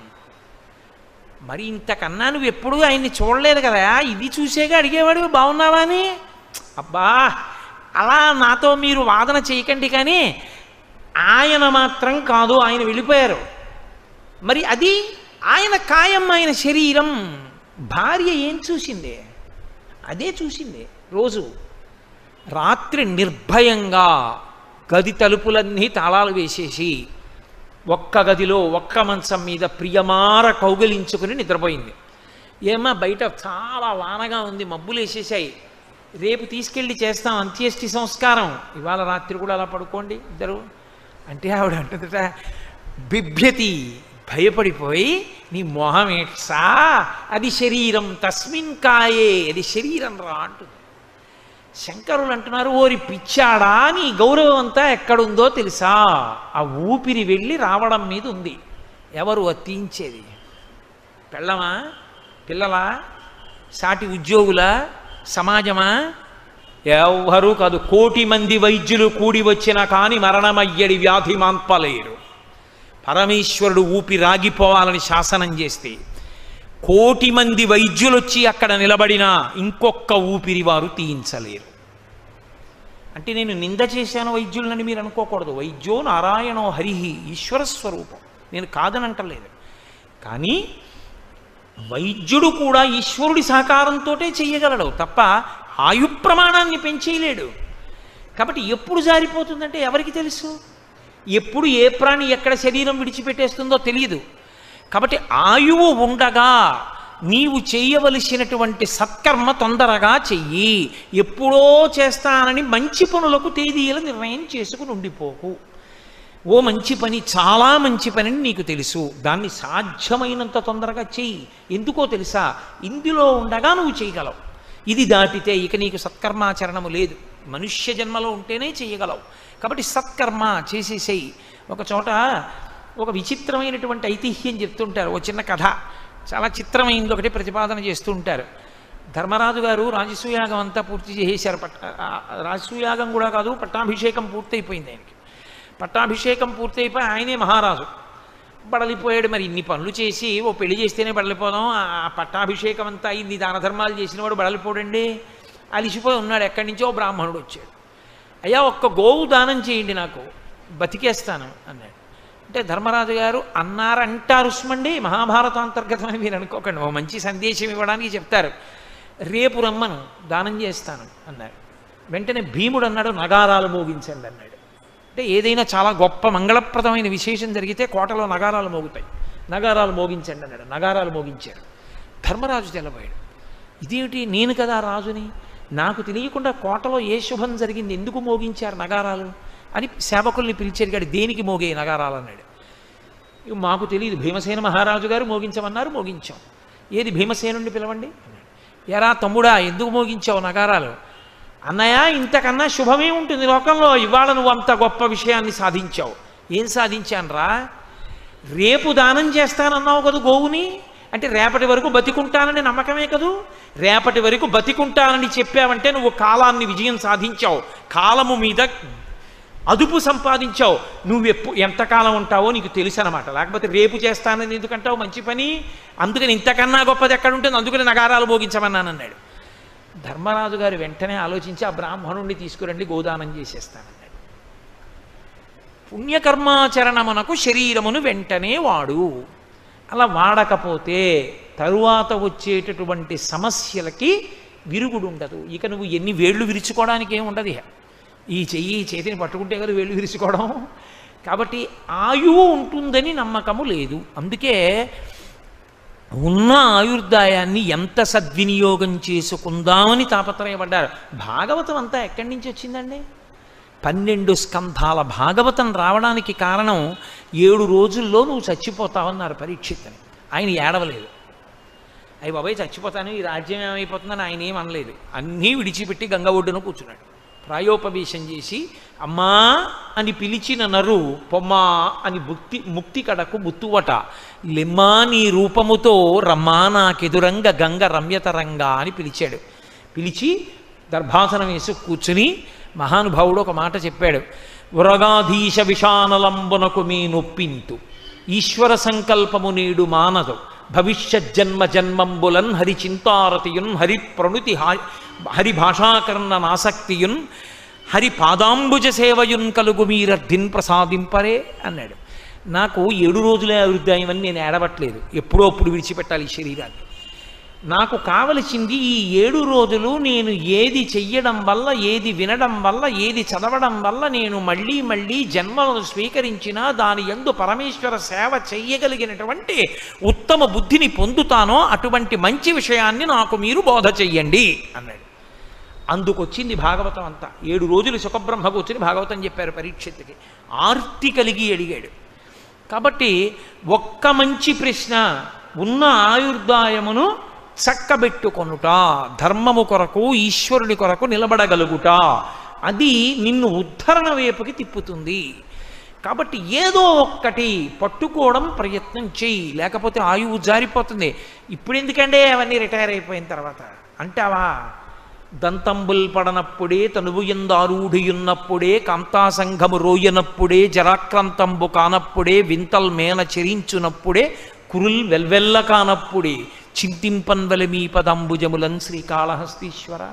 మరి ఇంతకన్నా నువ్వు ఎప్పుడూ ఆయన్ని చూడలేదు కదా ఇది చూసేగా అడిగేవాడు బాగున్నావా అని అబ్బా అలా నాతో మీరు వాదన చేయకండి కానీ ఆయన మాత్రం కాదు ఆయన వెళ్ళిపోయారు మరి అది ఆయన కాయం ఆయన శరీరం భార్య ఏం చూసింది అదే చూసింది రోజు రాత్రి నిర్భయంగా గది తలుపులన్నీ తాళాలు వేసేసి ఒక్క గదిలో ఒక్క మంచం మీద ప్రియమార కౌగలించుకుని నిద్రపోయింది ఏమా బయట చాలా వానగా ఉంది మబ్బులు వేసేసాయి రేపు తీసుకెళ్ళి చేస్తాం అంత్యేష్టి సంస్కారం ఇవాళ రాత్రి కూడా అలా పడుకోండి ఇద్దరు అంటే ఆవిడ అంటుందట బిభ్యతి భయపడిపోయి నీ మొహం ఏట్సా అది శరీరం తస్మిన్ కాయే అది శరీరం రా అంటుంది శంకరులు అంటున్నారు ఓరి పిచ్చాడా నీ గౌరవం అంతా ఎక్కడుందో తెలుసా ఆ ఊపిరి వెళ్ళి రావడం మీద ఉంది ఎవరు అత్తించేది పెళ్ళమా పిల్లలా సాటి ఉద్యోగుల సమాజమా ఎవ్వరూ కాదు కోటి మంది వైద్యులు కూడి వచ్చిన కాని మరణమయ్యడి వ్యాధి మాన్పలేరు పరమేశ్వరుడు ఊపి రాగిపోవాలని శాసనం చేస్తే కోటి మంది వైద్యులు వచ్చి అక్కడ నిలబడినా ఇంకొక్క ఊపిరి వారు తీయించలేరు అంటే నేను నింద చేశాను వైద్యులని మీరు అనుకోకూడదు వైద్యో నారాయణో హరిహి ఈశ్వర స్వరూపం నేను కాదనంటలేదు కానీ వైద్యుడు కూడా ఈశ్వరుడి సహకారంతో చేయగలడు తప్ప ఆయు ప్రమాణాన్ని పెంచేయలేడు కాబట్టి ఎప్పుడు జారిపోతుందంటే ఎవరికి తెలుసు ఎప్పుడు ఏ ప్రాణి ఎక్కడ శరీరం విడిచిపెట్టేస్తుందో తెలియదు కాబట్టి ఆయువు ఉండగా నీవు చేయవలసినటువంటి సత్కర్మ తొందరగా చెయ్యి ఎప్పుడో చేస్తానని మంచి పనులకు తేదీల నిర్ణయం చేసుకుని ఉండిపోకు ఓ మంచి పని చాలా మంచి పని అని నీకు తెలుసు దాన్ని సాధ్యమైనంత తొందరగా చెయ్యి ఎందుకో తెలుసా ఇందులో ఉండగా నువ్వు చేయగలవు ఇది దాటితే ఇక నీకు సత్కర్మాచరణము లేదు మనుష్య జన్మలో ఉంటేనే చేయగలవు కాబట్టి సత్కర్మ చేసేసేయి ఒక చోట ఒక విచిత్రమైనటువంటి ఐతిహ్యం చెప్తుంటారు ఒక చిన్న కథ చాలా చిత్రమైంది ఒకటి ప్రతిపాదన చేస్తూ ఉంటారు ధర్మరాజు గారు రాజసూయాగం అంతా పూర్తి చేసేశారు పట్ట ఆ, రాజసూయాగం కూడా కాదు పట్టాభిషేకం పూర్తయిపోయింది ఆయనకి పట్టాభిషేకం పూర్తయిపోయి ఆయనే మహారాజు బడలిపోయాడు మరి ఇన్ని పనులు చేసి ఓ పెళ్లి చేస్తేనే బడలిపోదాం ఆ పట్టాభిషేకం అంతా ఇన్ని దాన ధర్మాలు చేసినవాడు బడలిపోడండి అలిసిపోయి ఉన్నాడు ఎక్కడి నుంచో ఓ బ్రాహ్మణుడు వచ్చాడు అయ్యా ఒక్క గోవు దానం చేయండి నాకు బతికేస్తాను అన్నాడు అంటే ధర్మరాజు గారు అన్నారంటారు సుమండి మహాభారతం అంతర్గతం అని మీరు అనుకోకండి ఓ మంచి సందేశం ఇవ్వడానికి చెప్తారు రేపు రమ్మను దానం చేస్తాను అన్నారు వెంటనే భీముడు అన్నాడు నగారాలు మోగించండి అన్నాడు అంటే ఏదైనా చాలా గొప్ప మంగళప్రదమైన విశేషం జరిగితే కోటలో నగారాలు మోగుతాయి నగారాలు మోగించండి అన్నాడు నగారాలు మోగించారు ధర్మరాజు తెల్లబోయాడు ఇదేమిటి నేను కదా రాజుని నాకు తెలియకుండా కోటలో ఏ శుభం జరిగింది ఎందుకు మోగించారు నగారాలు అని సేవకుల్ని పిలిచి అడిగాడు దేనికి మోగే నగారాలు అన్నాడు ఇక మాకు తెలియదు భీమసేన మహారాజు గారు మోగించమన్నారు మోగించాం ఏది భీమసేనుండి పిలవండి అన్నాడు ఎరా తమ్ముడా ఎందుకు మోగించావు నగారాలు అన్నయ్య ఇంతకన్నా శుభమే ఉంటుంది లోకంలో ఇవాళ నువ్వు అంత గొప్ప విషయాన్ని సాధించావు ఏం సాధించానురా రేపు దానం చేస్తానన్నావు కదా గోవుని అంటే రేపటి వరకు బతికుంటానని నమ్మకమే కదూ రేపటి వరకు బతికుంటానని చెప్పావంటే నువ్వు కాలాన్ని విజయం సాధించావు కాలము మీద అదుపు సంపాదించావు నువ్వు ఎప్పు ఎంతకాలం ఉంటావో నీకు తెలుసు అనమాట లేకపోతే రేపు చేస్తానని ఎందుకంటావు మంచి పని అందుకని ఇంతకన్నా గొప్పది ఎక్కడ ఉంటుంది అందుకని నగారాలు భోగించమన్నాను అన్నాడు ధర్మరాజు గారు వెంటనే ఆలోచించి ఆ బ్రాహ్మణుణ్ణి తీసుకురండి గోదానం చేసేస్తానన్నాడు పుణ్యకర్మాచరణమునకు శరీరమును వెంటనే వాడు అలా వాడకపోతే తరువాత వచ్చేటటువంటి సమస్యలకి విరుగుడు ఉండదు ఇక నువ్వు ఎన్ని వేళ్ళు విరుచుకోవడానికి ఏమి ఉండదు ఇక. ఈ చెయ్యి ఈ చేతిని పట్టుకుంటే కదా వేళ్ళు విరుచుకోవడం కాబట్టి ఆయువు ఉంటుందని నమ్మకము లేదు అందుకే ఉన్న ఆయుర్దాయాన్ని ఎంత సద్వినియోగం చేసుకుందామని తాపత్రయపడ్డారు భాగవతం అంతా ఎక్కడి నుంచి వచ్చిందండి పన్నెండు స్కంధాల భాగవతం రావడానికి కారణం ఏడు రోజుల్లో నువ్వు చచ్చిపోతావన్నారు పరీక్షిత్తని ఆయన ఏడవలేదు అయ్యి బాబాయ్ చచ్చిపోతాను ఈ రాజ్యం ఏమైపోతుందని ఆయన ఏం అనలేదు అన్నీ విడిచిపెట్టి గంగ ఒడ్డున కూర్చున్నాడు ప్రాయోపవేశం చేసి అమ్మా అని పిలిచిన నరు పొమ్మా అని ముక్తి ముక్తి కడకు ముత్తువట లెమ్మా నీ రూపముతో రమ్మా నాకెదురంగ గంగ రమ్యతరంగా అని పిలిచాడు పిలిచి దర్భాసనం వేసి కూర్చుని మహానుభావుడు ఒక మాట చెప్పాడు ఉరగాధీశ విషానలంబునకు మీ నొప్పింతు ఈశ్వర సంకల్పము నేడు మానదు భవిష్యత్ జన్మ జన్మంబులన్ హరి చింతారతియున్ హరి ప్రణుతి హా- హరి భాషాకరణ నాసక్తియున్ హరి పాదాంబుజ సేవయున్ కలుగు మీరర్ధిన్ ప్రసాదింపరే అన్నాడు నాకు ఏడు రోజులే అభివృద్ధాయం అని నేను ఏడవట్లేదు ఎప్పుడో అప్పుడు విడిచిపెట్టాలి ఈ శరీరాన్ని నాకు కావలసింది ఈ ఏడు రోజులు నేను ఏది చెయ్యడం వల్ల ఏది వినడం వల్ల ఏది చదవడం వల్ల నేను మళ్ళీ మళ్ళీ జన్మలను స్వీకరించినా దాని యందు పరమేశ్వర సేవ చెయ్యగలిగినటువంటి ఉత్తమ బుద్ధిని పొందుతానో అటువంటి మంచి విషయాన్ని నాకు మీరు బోధ చెయ్యండి అన్నాడు అందుకొచ్చింది భాగవతం అంతా ఏడు రోజులు సుఖబ్రహ్మ కూర్చుని భాగవతం చెప్పారు పరీక్షిత్తుకి ఆర్తి కలిగి అడిగాడు కాబట్టి ఒక్క మంచి ప్రశ్న ఉన్న ఆయుర్దాయమును చక్కబెట్టుకొనుట ధర్మము కొరకు ఈశ్వరుని కొరకు నిలబడగలుగుట అది నిన్ను ఉద్ధరణ వైపుకి తిప్పుతుంది కాబట్టి ఏదో ఒక్కటి పట్టుకోవడం ప్రయత్నం చెయ్యి లేకపోతే ఆయువు జారిపోతుంది ఇప్పుడు ఎందుకంటే అవన్నీ రిటైర్ అయిపోయిన తర్వాత అంటావా దంతంబుల్ పడనప్పుడే తనువు ఎందారూఢియున్నప్పుడే కాంతాసంఘము రోయనప్పుడే జరాక్రాంతంబు కానప్పుడే వింతల్ మేన చెరించునప్పుడే కురుల్ వెల్వెల్ల కానప్పుడే చింతింపన్వల మీ పదంబుజములన్ శ్రీకాళహస్తీశ్వర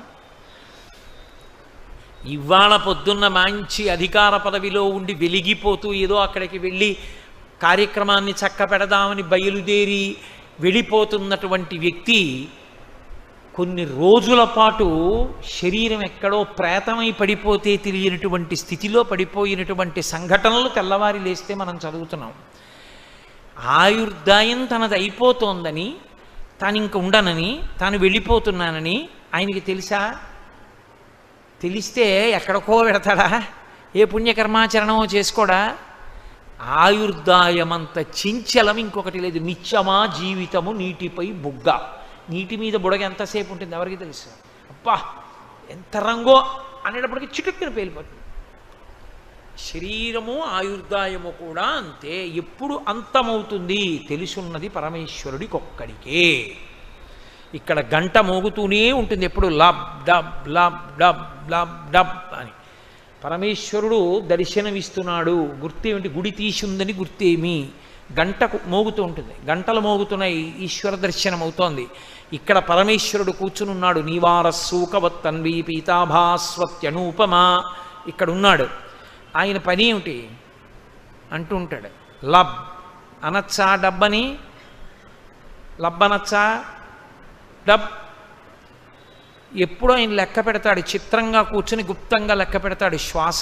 ఇవాళ పొద్దున్న మంచి అధికార పదవిలో ఉండి వెలిగిపోతూ ఏదో అక్కడికి వెళ్ళి కార్యక్రమాన్ని చక్క పెడదామని బయలుదేరి వెళ్ళిపోతున్నటువంటి వ్యక్తి కొన్ని రోజుల పాటు శరీరం ఎక్కడో ప్రేతమై పడిపోతే తెలియనటువంటి స్థితిలో పడిపోయినటువంటి సంఘటనలు తెల్లవారి లేస్తే మనం చదువుతున్నాం ఆయుర్దాయం తనది అయిపోతోందని తాను ఇంక ఉండనని తాను వెళ్ళిపోతున్నానని ఆయనకి తెలుసా తెలిస్తే ఎక్కడికో పెడతాడా ఏ పుణ్యకర్మాచరణమో చేసుకోడా ఆయుర్దాయమంత చించలం ఇంకొకటి లేదు నిత్యమా జీవితము నీటిపై బుగ్గ నీటి మీద బుడగ ఎంతసేపు ఉంటుంది ఎవరికి తెలుసు అబ్బా ఎంత రంగో అనేటప్పటికి చిటుక్కున పేలిపోతుంది శరీరము ఆయుర్దాయము కూడా అంతే ఎప్పుడు అంతమవుతుంది తెలుసున్నది పరమేశ్వరుడికొక్కడికే ఇక్కడ గంట మోగుతూనే ఉంటుంది ఎప్పుడు lub dub lub dub lub dub అని పరమేశ్వరుడు దర్శనమిస్తున్నాడు గుర్తేమిటి గుడి తీసిందని గుర్తేమి గంట మోగుతూ ఉంటుంది గంటలు మోగుతున్నాయి ఈశ్వర దర్శనం అవుతోంది ఇక్కడ పరమేశ్వరుడు కూర్చునున్నాడు నీవార సూకవత్తన్వి పీతాభాస్వత్యనూపమా ఇక్కడ ఉన్నాడు ఆయన పని ఏమిటి అంటూ ఉంటాడు లబ్ అనచ్చా డబ్బని లబ్ అనచ్చా డబ్ ఎప్పుడో ఆయన లెక్క పెడతాడు చిత్రంగా కూర్చుని గుప్తంగా లెక్క పెడతాడు శ్వాసలు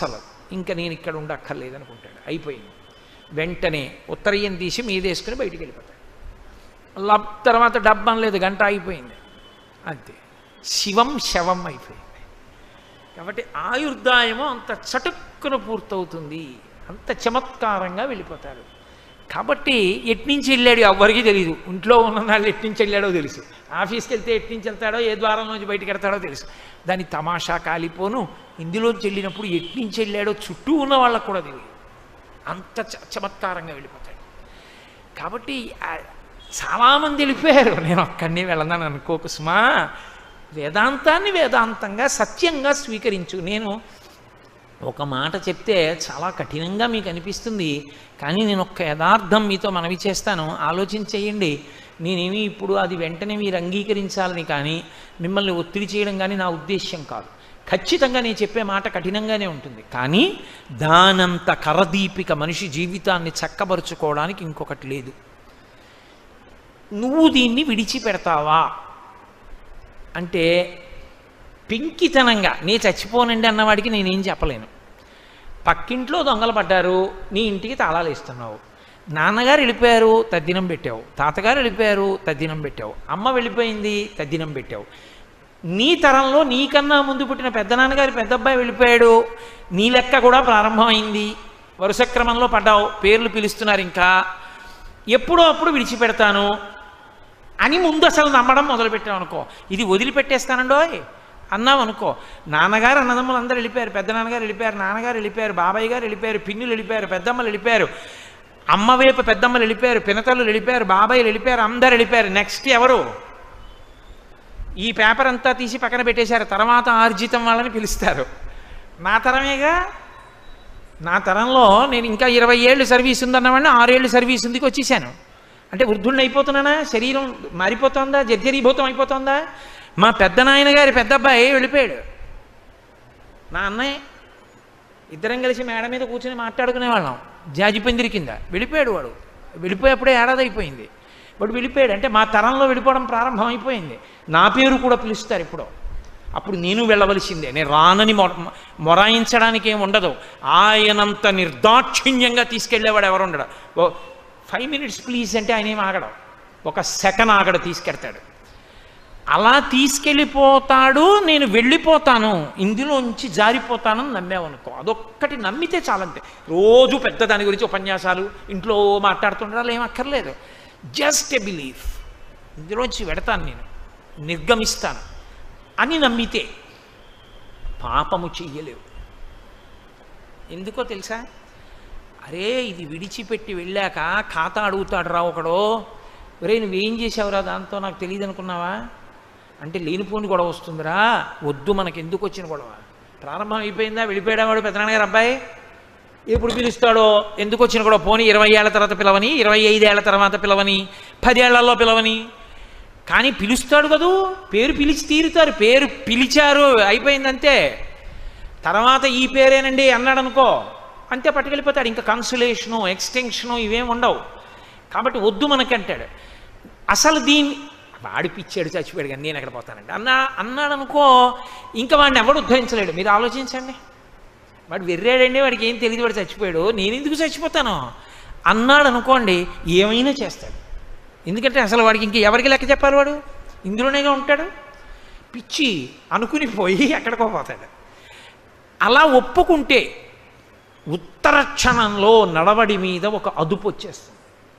ఇంకా నేను ఇక్కడ ఉండక్కర్లేదు అనుకుంటాడు అయిపోయింది వెంటనే ఉత్తరీయం తీసి మీదేసుకుని బయటికి వెళ్ళిపోతాడు లబ్ తర్వాత డబ్బం లేదు గంట అయిపోయింది అంతే శివం శవం అయిపోయింది కాబట్టి ఆయుర్దాయము అంత చటుక్కున పూర్తవుతుంది అంత చమత్కారంగా వెళ్ళిపోతారు కాబట్టి ఎట్నుంచి వెళ్ళాడు ఎవ్వరికీ తెలియదు ఇంట్లో ఉన్న వాళ్ళు ఎట్నుంచి వెళ్ళాడో తెలుసు ఆఫీస్కి వెళ్తే ఎట్నుంచి వెళ్తాడో ఏ ద్వారం నుంచి బయటికి వెళ్తాడో తెలుసు దాని తమాషా కాలిపోను ఇందులోంచి వెళ్ళినప్పుడు ఎట్నుంచి వెళ్ళాడో చుట్టూ ఉన్న వాళ్ళకు కూడా తెలియదు అంత చ- చమత్కారంగా వెళ్ళిపోతాడు కాబట్టి ఆ చాలామంది వెళ్ళిపోయారు నేను ఒక్కడిని వెళ్ళనని అనుకోకు సుమా వేదాంతాన్ని వేదాంతంగా సత్యంగా స్వీకరించు నేను ఒక మాట చెప్తే చాలా కఠినంగా మీకు అనిపిస్తుంది కానీ నేను ఒక్క యథార్థం మీతో మనవి చేస్తాను ఆలోచించేయండి నేనేమి ఇప్పుడు అది వెంటనే మీరు అంగీకరించాలని కానీ మిమ్మల్ని ఒత్తిడి చేయడం కానీ నా ఉద్దేశ్యం కాదు ఖచ్చితంగా నేను చెప్పే మాట కఠినంగానే ఉంటుంది కానీ దానంత కరదీపిక మనిషి జీవితాన్ని చక్కబరుచుకోవడానికి ఇంకొకటి లేదు నువ్వు దీన్ని విడిచిపెడతావా అంటే పెంకితనంగా నీ చచ్చిపోనండి అన్నవాడికి నేనేం చెప్పలేను పక్కింట్లో దొంగలు పడ్డారు నీ ఇంటికి తాళాలు ఇస్తున్నావు నాన్నగారు వెళ్ళిపోయారు తద్దినం పెట్టావు తాతగారు వెళ్ళిపోయారు తద్దినం పెట్టావు అమ్మ వెళ్ళిపోయింది తద్దినం పెట్టావు నీ తరంలో నీకన్నా ముందు పుట్టిన పెద్ద నాన్నగారి పెద్ద అబ్బాయి వెళ్ళిపోయాడు నీ లెక్క కూడా ప్రారంభమైంది వరుస క్రమంలో పడ్డావు పేర్లు పిలుస్తున్నారు ఇంకా ఎప్పుడో అప్పుడు విడిచిపెడతాను అని ముందు అసలు నమ్మడం మొదలుపెట్టాం అనుకో ఇది వదిలిపెట్టేస్తానండోయ్ అన్నాం అనుకో నాన్నగారు అన్నదమ్ములు అందరూ వెళ్ళిపోయారు పెద్ద నాన్నగారు వెళ్ళిపోయారు నాన్నగారు వెళ్ళిపోయారు బాబాయ్ గారు వెళ్ళిపోయారు పిన్నులు వెళ్ళిపోయారు పెద్దమ్మలు వెళ్ళిపోయారు అమ్మ వైపు పెద్దమ్మలు వెళ్ళిపోయారు పినతలు వెళ్ళిపోయారు బాబాయ్లు వెళ్ళిపోయారు అందరు వెళ్ళిపోయారు నెక్స్ట్ ఎవరు ఈ పేపర్ అంతా తీసి పక్కన పెట్టేశారు తర్వాత ఆర్జితం వాళ్ళని పిలుస్తారు నా తరమేగా నా తరంలో నేను ఇంకా ఇరవై ఏళ్ళు సర్వీస్ ఉందన్నవాడిని ఆరేళ్ళు సర్వీస్ ఉందికి వచ్చేసాను అంటే వృద్ధుడిని అయిపోతున్నానా శరీరం మారిపోతుందా జర్జరీభూతం అయిపోతుందా మా పెద్ద నాయన గారి పెద్ద అబ్బాయి వెళ్ళిపోయాడు నా అన్నయ్య ఇద్దరం కలిసి మేడ మీద కూర్చొని మాట్లాడుకునేవాళ్ళం జాజి పందిరి కింద వెళ్ళిపోయాడు వాడు వెళ్ళిపోయేప్పుడే ఏడాది అయిపోయింది వాడు వెళ్ళిపోయాడు అంటే మా తరంలో వెళ్ళిపోవడం ప్రారంభం అయిపోయింది నా పేరు కూడా పిలుస్తారు ఇప్పుడు అప్పుడు నేను వెళ్ళవలసిందే నేను రానని మొ మొరాయించడానికి ఏమి ఉండదు ఆయనంత నిర్దాక్షిణ్యంగా తీసుకెళ్ళేవాడు ఎవరు ఉండడు ఓ ఫైవ్ మినిట్స్ ప్లీజ్ అంటే ఆయన ఏం ఆగడం ఒక సెకండ్ ఆగడు తీసుకెడతాడు అలా తీసుకెళ్ళిపోతాడు నేను వెళ్ళిపోతాను ఇందులోంచి జారిపోతానని నమ్మావనుకో అదొక్కటి నమ్మితే చాలంతే రోజు పెద్ద దాని గురించి ఉపన్యాసాలు ఇంట్లో మాట్లాడుతుండాలి ఏం అక్కర్లేదు జస్ట్ ఎ బిలీఫ్ ఇందులోంచి వెడతాను నేను నిర్గమిస్తాను అని నమ్మితే పాపము చెయ్యలేవు ఎందుకో తెలుసా అరే ఇది విడిచిపెట్టి వెళ్ళాక ఖాతా అడుగుతాడు రా ఒకడో ఒరే నువ్వేం చేసావురా దాంతో నాకు తెలియదు అనుకున్నావా అంటే లేనిపోని గొడవ వస్తుందిరా వద్దు మనకి ఎందుకు వచ్చిన గొడవ ప్రారంభం అయిపోయిందా వెళ్ళిపోయాడా వాడు పెద్దనాన్నగారు అబ్బాయి ఎప్పుడు పిలుస్తాడో ఎందుకు వచ్చిన గొడవ పోనీ ఇరవై ఏళ్ల తర్వాత పిలవని ఇరవై ఐదేళ్ల తర్వాత పిలవని పదేళ్లలో పిలవని కానీ పిలుస్తాడు కదూ పేరు పిలిచి తీరుతారు పేరు పిలిచారు అయిపోయిందంతే తర్వాత ఈ పేరేనండి అన్నాడు అనుకో అంతే పట్టుకెళ్ళిపోతాడు ఇంకా కన్సులేషను ఎక్స్టెన్షను ఇవేం ఉండవు కాబట్టి వద్దు మనకంటాడు అసలు దీన్ని వాడి పిచ్చాడు చచ్చిపోయాడు కానీ నేను ఎక్కడ పోతానండి అన్నా అన్నాడు అనుకో ఇంకా వాడిని ఎవడు ఉద్ధరించలేడు మీరు ఆలోచించండి వాడు వెర్రాడండి వాడికి ఏం తెలియదు వాడు చచ్చిపోయాడు నేను ఎందుకు చచ్చిపోతాను అన్నాడు అనుకోండి ఏమైనా చేస్తాడు ఎందుకంటే అసలు వాడికి ఇంక ఎవరికి లెక్క చెప్పాలి వాడు ఇందులోనేగా ఉంటాడు పిచ్చి అనుకుని పోయి ఎక్కడికో పోతాడు అలా ఒప్పుకుంటే ఉత్తర క్షణంలో నడవడి మీద ఒక అదుపు వచ్చేస్తుంది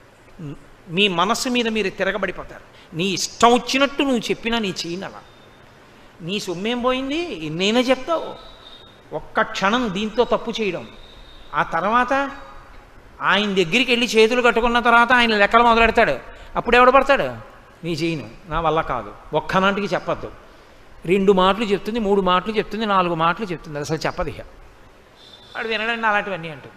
మీ మనస్సు మీద మీరు తిరగబడిపోతారు నీ ఇష్టం వచ్చినట్టు నువ్వు చెప్పినా నీ చేయనలా నీ సొమ్మేం పోయింది ఎన్నైనా చెప్తావు ఒక్క క్షణం దీంతో తప్పు చేయడం ఆ తర్వాత ఆయన దగ్గరికి వెళ్ళి చేతులు కట్టుకున్న తర్వాత ఆయన లెక్కలు మొదలెడతాడు అప్పుడు ఎవడు పడతాడు నీ చేయను నా వల్ల కాదు ఒక్కనాటికి చెప్పద్దు రెండు మాటలు చెప్తుంది మూడు మాటలు చెప్తుంది నాలుగు మాటలు చెప్తుంది అసలు చెప్పదు ఇక వాడు వినడండి అలాంటివన్నీ అంటుంది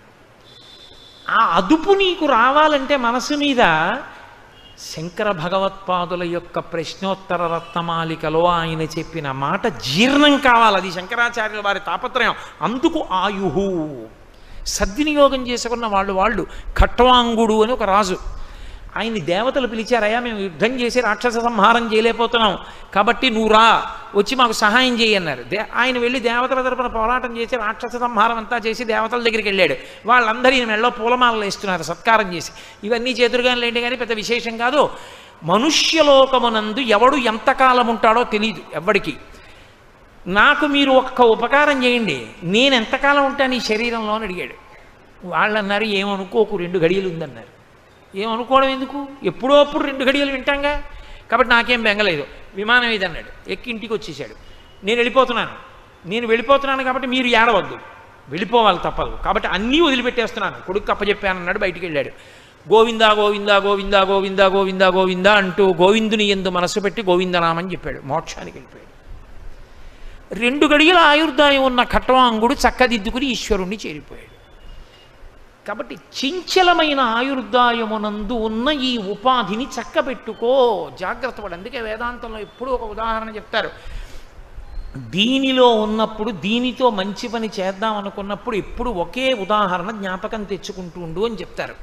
ఆ అదుపు నీకు రావాలంటే మనసు మీద శంకర భగవత్పాదుల యొక్క ప్రశ్నోత్తర రత్నమాలికలో ఆయన చెప్పిన మాట జీర్ణం కావాలి అది శంకరాచార్యుల వారి తాపత్రయం అందుకు ఆయుహు సద్వినియోగం చేసుకున్న వాళ్ళు వాళ్ళు ఖట్వాంగుడు అని ఒక రాజు ఆయన్ని దేవతలు పిలిచారయ్యా మేము యుద్ధం చేసి రాక్షస సంహారం చేయలేకపోతున్నాం కాబట్టి నువ్వు రా వచ్చి మాకు సహాయం చేయి అన్నారు దే ఆయన వెళ్ళి దేవతల తరపున పోరాటం చేసి రాక్షస సంహారం అంతా చేసి దేవతల దగ్గరికి వెళ్ళాడు వాళ్ళందరూ ఈయన మెళ్ళలో పూలమాలలు వేస్తున్నారు సత్కారం చేసి ఇవన్నీ చేతురుగా లేండి కానీ పెద్ద విశేషం కాదు మనుష్యలోకమునందు ఎవడు ఎంతకాలం ఉంటాడో తెలియదు ఎవడికి నాకు మీరు ఒక్క ఉపకారం చేయండి నేను ఎంతకాలం ఉంటాను ఈ శరీరంలో అని అడిగాడు వాళ్ళు అన్నారు ఏమనుకోకు రెండు గడియలు ఉందన్నారు ఏమనుకోవడం ఎందుకు ఎప్పుడో అప్పుడు రెండు గడియలు వింటాంగా కాబట్టి నాకేం బెంగలేదు విమానం ఇది అన్నాడు ఎక్కి ఇంటికి వచ్చేసాడు నేను వెళ్ళిపోతున్నాను నేను వెళ్ళిపోతున్నాను కాబట్టి మీరు ఏడవద్దు వెళ్ళిపోవాలి తప్పదు కాబట్టి అన్నీ వదిలిపెట్టేస్తున్నాను కొడుకు అప్పచెప్పానన్నాడు బయటికి వెళ్ళాడు గోవిందా గోవిందా గోవిందా గోవిందా గోవిందా గోవిందా అంటూ గోవిందుని ఎందు మనసు పెట్టి గోవిందనామని చెప్పాడు మోక్షానికి వెళ్ళిపోయాడు రెండు గడియల ఆయుర్దాయం ఉన్న ఖట్వాంగుడు చక్కదిద్దుకుని ఈశ్వరుణ్ణి చేరిపోయాడు కాబట్టి చించలమైన ఆయుర్దాయమునందు ఉన్న ఈ ఉపాధిని చక్కబెట్టుకో జాగ్రత్త పడు అందుకే వేదాంతంలో ఎప్పుడూ ఒక ఉదాహరణ చెప్తారు దీనిలో ఉన్నప్పుడు దీనితో మంచి పని చేద్దాం అనుకున్నప్పుడు ఎప్పుడు ఒకే ఉదాహరణ జ్ఞాపకం తెచ్చుకుంటూ ఉండు అని చెప్తారు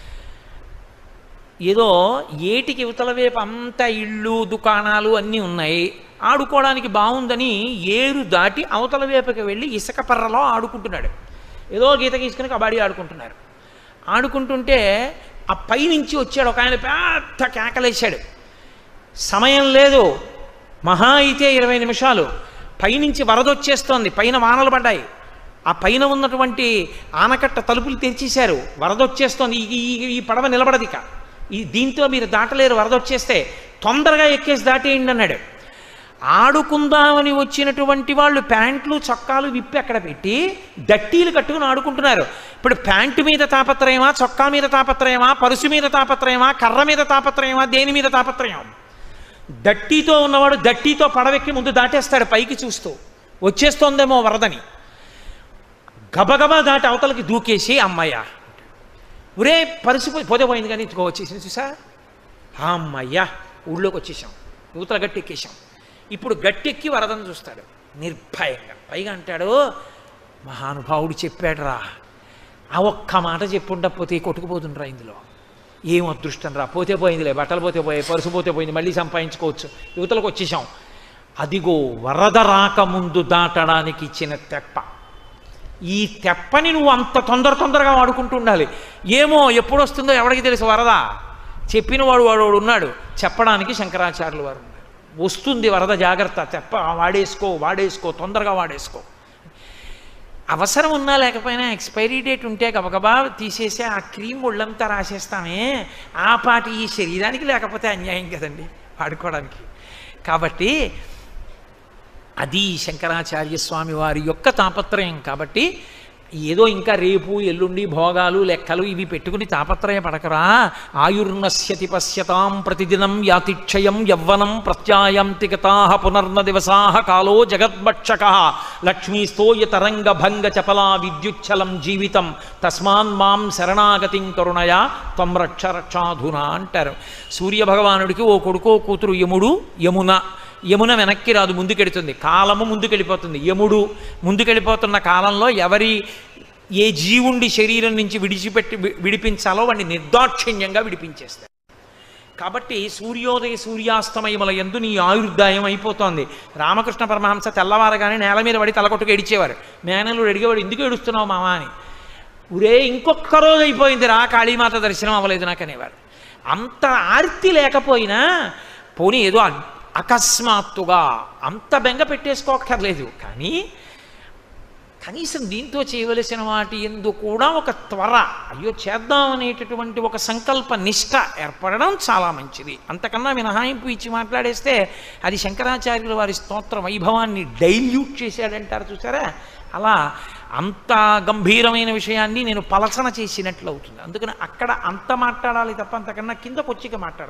ఏదో ఏటికి ఇవతల వైపు అంత ఇళ్ళు దుకాణాలు అన్నీ ఉన్నాయి ఆడుకోవడానికి బాగుందని ఏరు దాటి అవతల వైపుకి వెళ్ళి ఇసుక పర్రలో ఆడుకుంటున్నాడు ఏదో గీత గీసుకుని కబడ్డీ ఆడుకుంటున్నారు ఆడుకుంటుంటే ఆ పైనుంచి వచ్చాడు ఒక ఆయన పెద్ద కేకలేశాడు సమయం లేదు మహా అయితే ఇరవై నిమిషాలు పైనుంచి వరద వచ్చేస్తోంది పైన వానలు పడ్డాయి ఆ పైన ఉన్నటువంటి ఆనకట్ట తలుపులు తెరిచేశారు వరద వచ్చేస్తోంది ఈ ఈ- ఈ పడవ నిలబడదిక ఈ దీంతో మీరు దాటలేరు వరద వచ్చేస్తే తొందరగా ఎక్కేసి దాటేయండి అన్నాడు ఆడుకుందామని వచ్చినటువంటి వాళ్ళు ప్యాంట్లు చొక్కాలు విప్పి అక్కడ పెట్టి దట్టీలు కట్టుకుని ఆడుకుంటున్నారు ఇప్పుడు ప్యాంటు మీద తాపత్రయమా చొక్కా మీద తాపత్రయమా పరుసు మీద తాపత్రయమా కర్ర మీద తాపత్రయమా దేని మీద తాపత్రయం దట్టీతో ఉన్నవాడు దట్టీతో పడవెక్కి ముందు దాటేస్తాడు పైకి చూస్తూ వచ్చేస్తోందేమో వరదని గబగబా దాటి అవతలకి దూకేసి అమ్మయ్య ఒరే పరిసిపోయి పోతే పోయింది కానీ ఇదిగో వచ్చేసింది చూసా అమ్మయ్యా ఊళ్ళోకి వచ్చేసాం యువతల గట్టి ఎక్కేసాం ఇప్పుడు గట్టెక్కి వరదను చూస్తాడు నిర్భయంగా పైగా అంటాడు మహానుభావుడు చెప్పాడురా ఆ ఒక్క మాట చెప్పుండకపోతే కొట్టుకుపోతుండ్రా ఇందులో ఏం అదృష్టం రా పోతే పోయిందిలే బట్టలు పోతే పోయాయి పరుసు పోతే పోయింది మళ్ళీ సంపాదించుకోవచ్చు యువతలకు వచ్చేసాం అదిగో వరద రాకముందు దాటడానికి ఇచ్చిన తెప్ప ఈ తెప్పని నువ్వు అంత తొందర తొందరగా వాడుకుంటూ ఉండాలి ఏమో ఎప్పుడు వస్తుందో ఎవడికి తెలుసు వరద చెప్పిన వాడు వాడు వాడు ఉన్నాడు చెప్పడానికి శంకరాచార్యులు వారు ఉన్నారు వస్తుంది వరద జాగ్రత్త తెప్ప వాడేసుకో వాడేసుకో తొందరగా వాడేసుకో అవసరం ఉన్నా లేకపోయినా ఎక్స్పైరీ డేట్ ఉంటే గబగబా తీసేసి ఆ క్రీమ్ ఒళ్ళంతా రాసేస్తామే ఆ పాటి ఈ శరీరానికి లేకపోతే అన్యాయం కదండి వాడుకోవడానికి కాబట్టి అది శంకరాచార్య స్వామి వారి యొక్క తాపత్రయం కాబట్టి ఏదో ఇంకా రేపు ఎల్లుండి భోగాలు లెక్కలు ఇవి పెట్టుకుని తాపత్రయ పడకరా ఆయుర్నశ్యతి పశ్యతాం ప్రతిదినం యాతిక్షయం యవ్వనం ప్రత్యాయంతి గతా పునర్న దివసా కాలో జగద్భక్షక లక్ష్మీస్తోయ తరంగ భంగ చపలా విద్యుచ్చలం జీవితం తస్మాన్ మాం శరణాగతిం కరుణయా త్వం రక్ష రక్షాధునా అంటారు సూర్యభగవానుడికి ఓ కొడుకో కూతురు యముడు యమున యమున వెనక్కి రాదు ముందుకెడుతుంది కాలము ముందుకెళ్ళిపోతుంది యముడు ముందుకెళ్ళిపోతున్న కాలంలో ఎవరి ఏ జీవుండి శరీరం నుంచి విడిచిపెట్టి వి- విడిపించాలో వాడిని నిర్దాక్షిణ్యంగా విడిపించేస్తారు కాబట్టి సూర్యోదయ సూర్యాస్తమయముల ఎందు నీ ఆయుర్దాయం అయిపోతోంది రామకృష్ణ పరమహంస తెల్లవారగానే నేల మీద పడి తలకొట్టుకు ఏడిచేవారు మేనలు అడిగేవాడు ఎందుకు ఏడుస్తున్నావు మామా అని ఊరే ఇంకొక రోజు అయిపోయింది రా కాళీమాత దర్శనం అవ్వలేదు నాకు అనేవారు అంత ఆర్తి లేకపోయినా పోనీ ఏదో అ- అకస్మాత్తుగా అంత బెంగ పెట్టేసుకోక్కర్లేదు కానీ కనీసం దీంతో చేయవలసిన వాటి ఎందు కూడా ఒక త్వర అయ్యో చేద్దాం అనేటటువంటి ఒక సంకల్ప నిష్ట ఏర్పడడం చాలా మంచిది అంతకన్నా మినహాయింపు ఇచ్చి మాట్లాడేస్తే అది శంకరాచార్యుల వారి స్తోత్ర వైభవాన్ని డైల్యూట్ చేశాడంటారు చూసారా అలా అంత గంభీరమైన విషయాన్ని నేను పలసన చేసినట్లు అవుతుంది అందుకని అక్కడ అంత మాట్లాడాలి తప్ప అంతకన్నా కిందకు వచ్చిక మాట్లాడాలి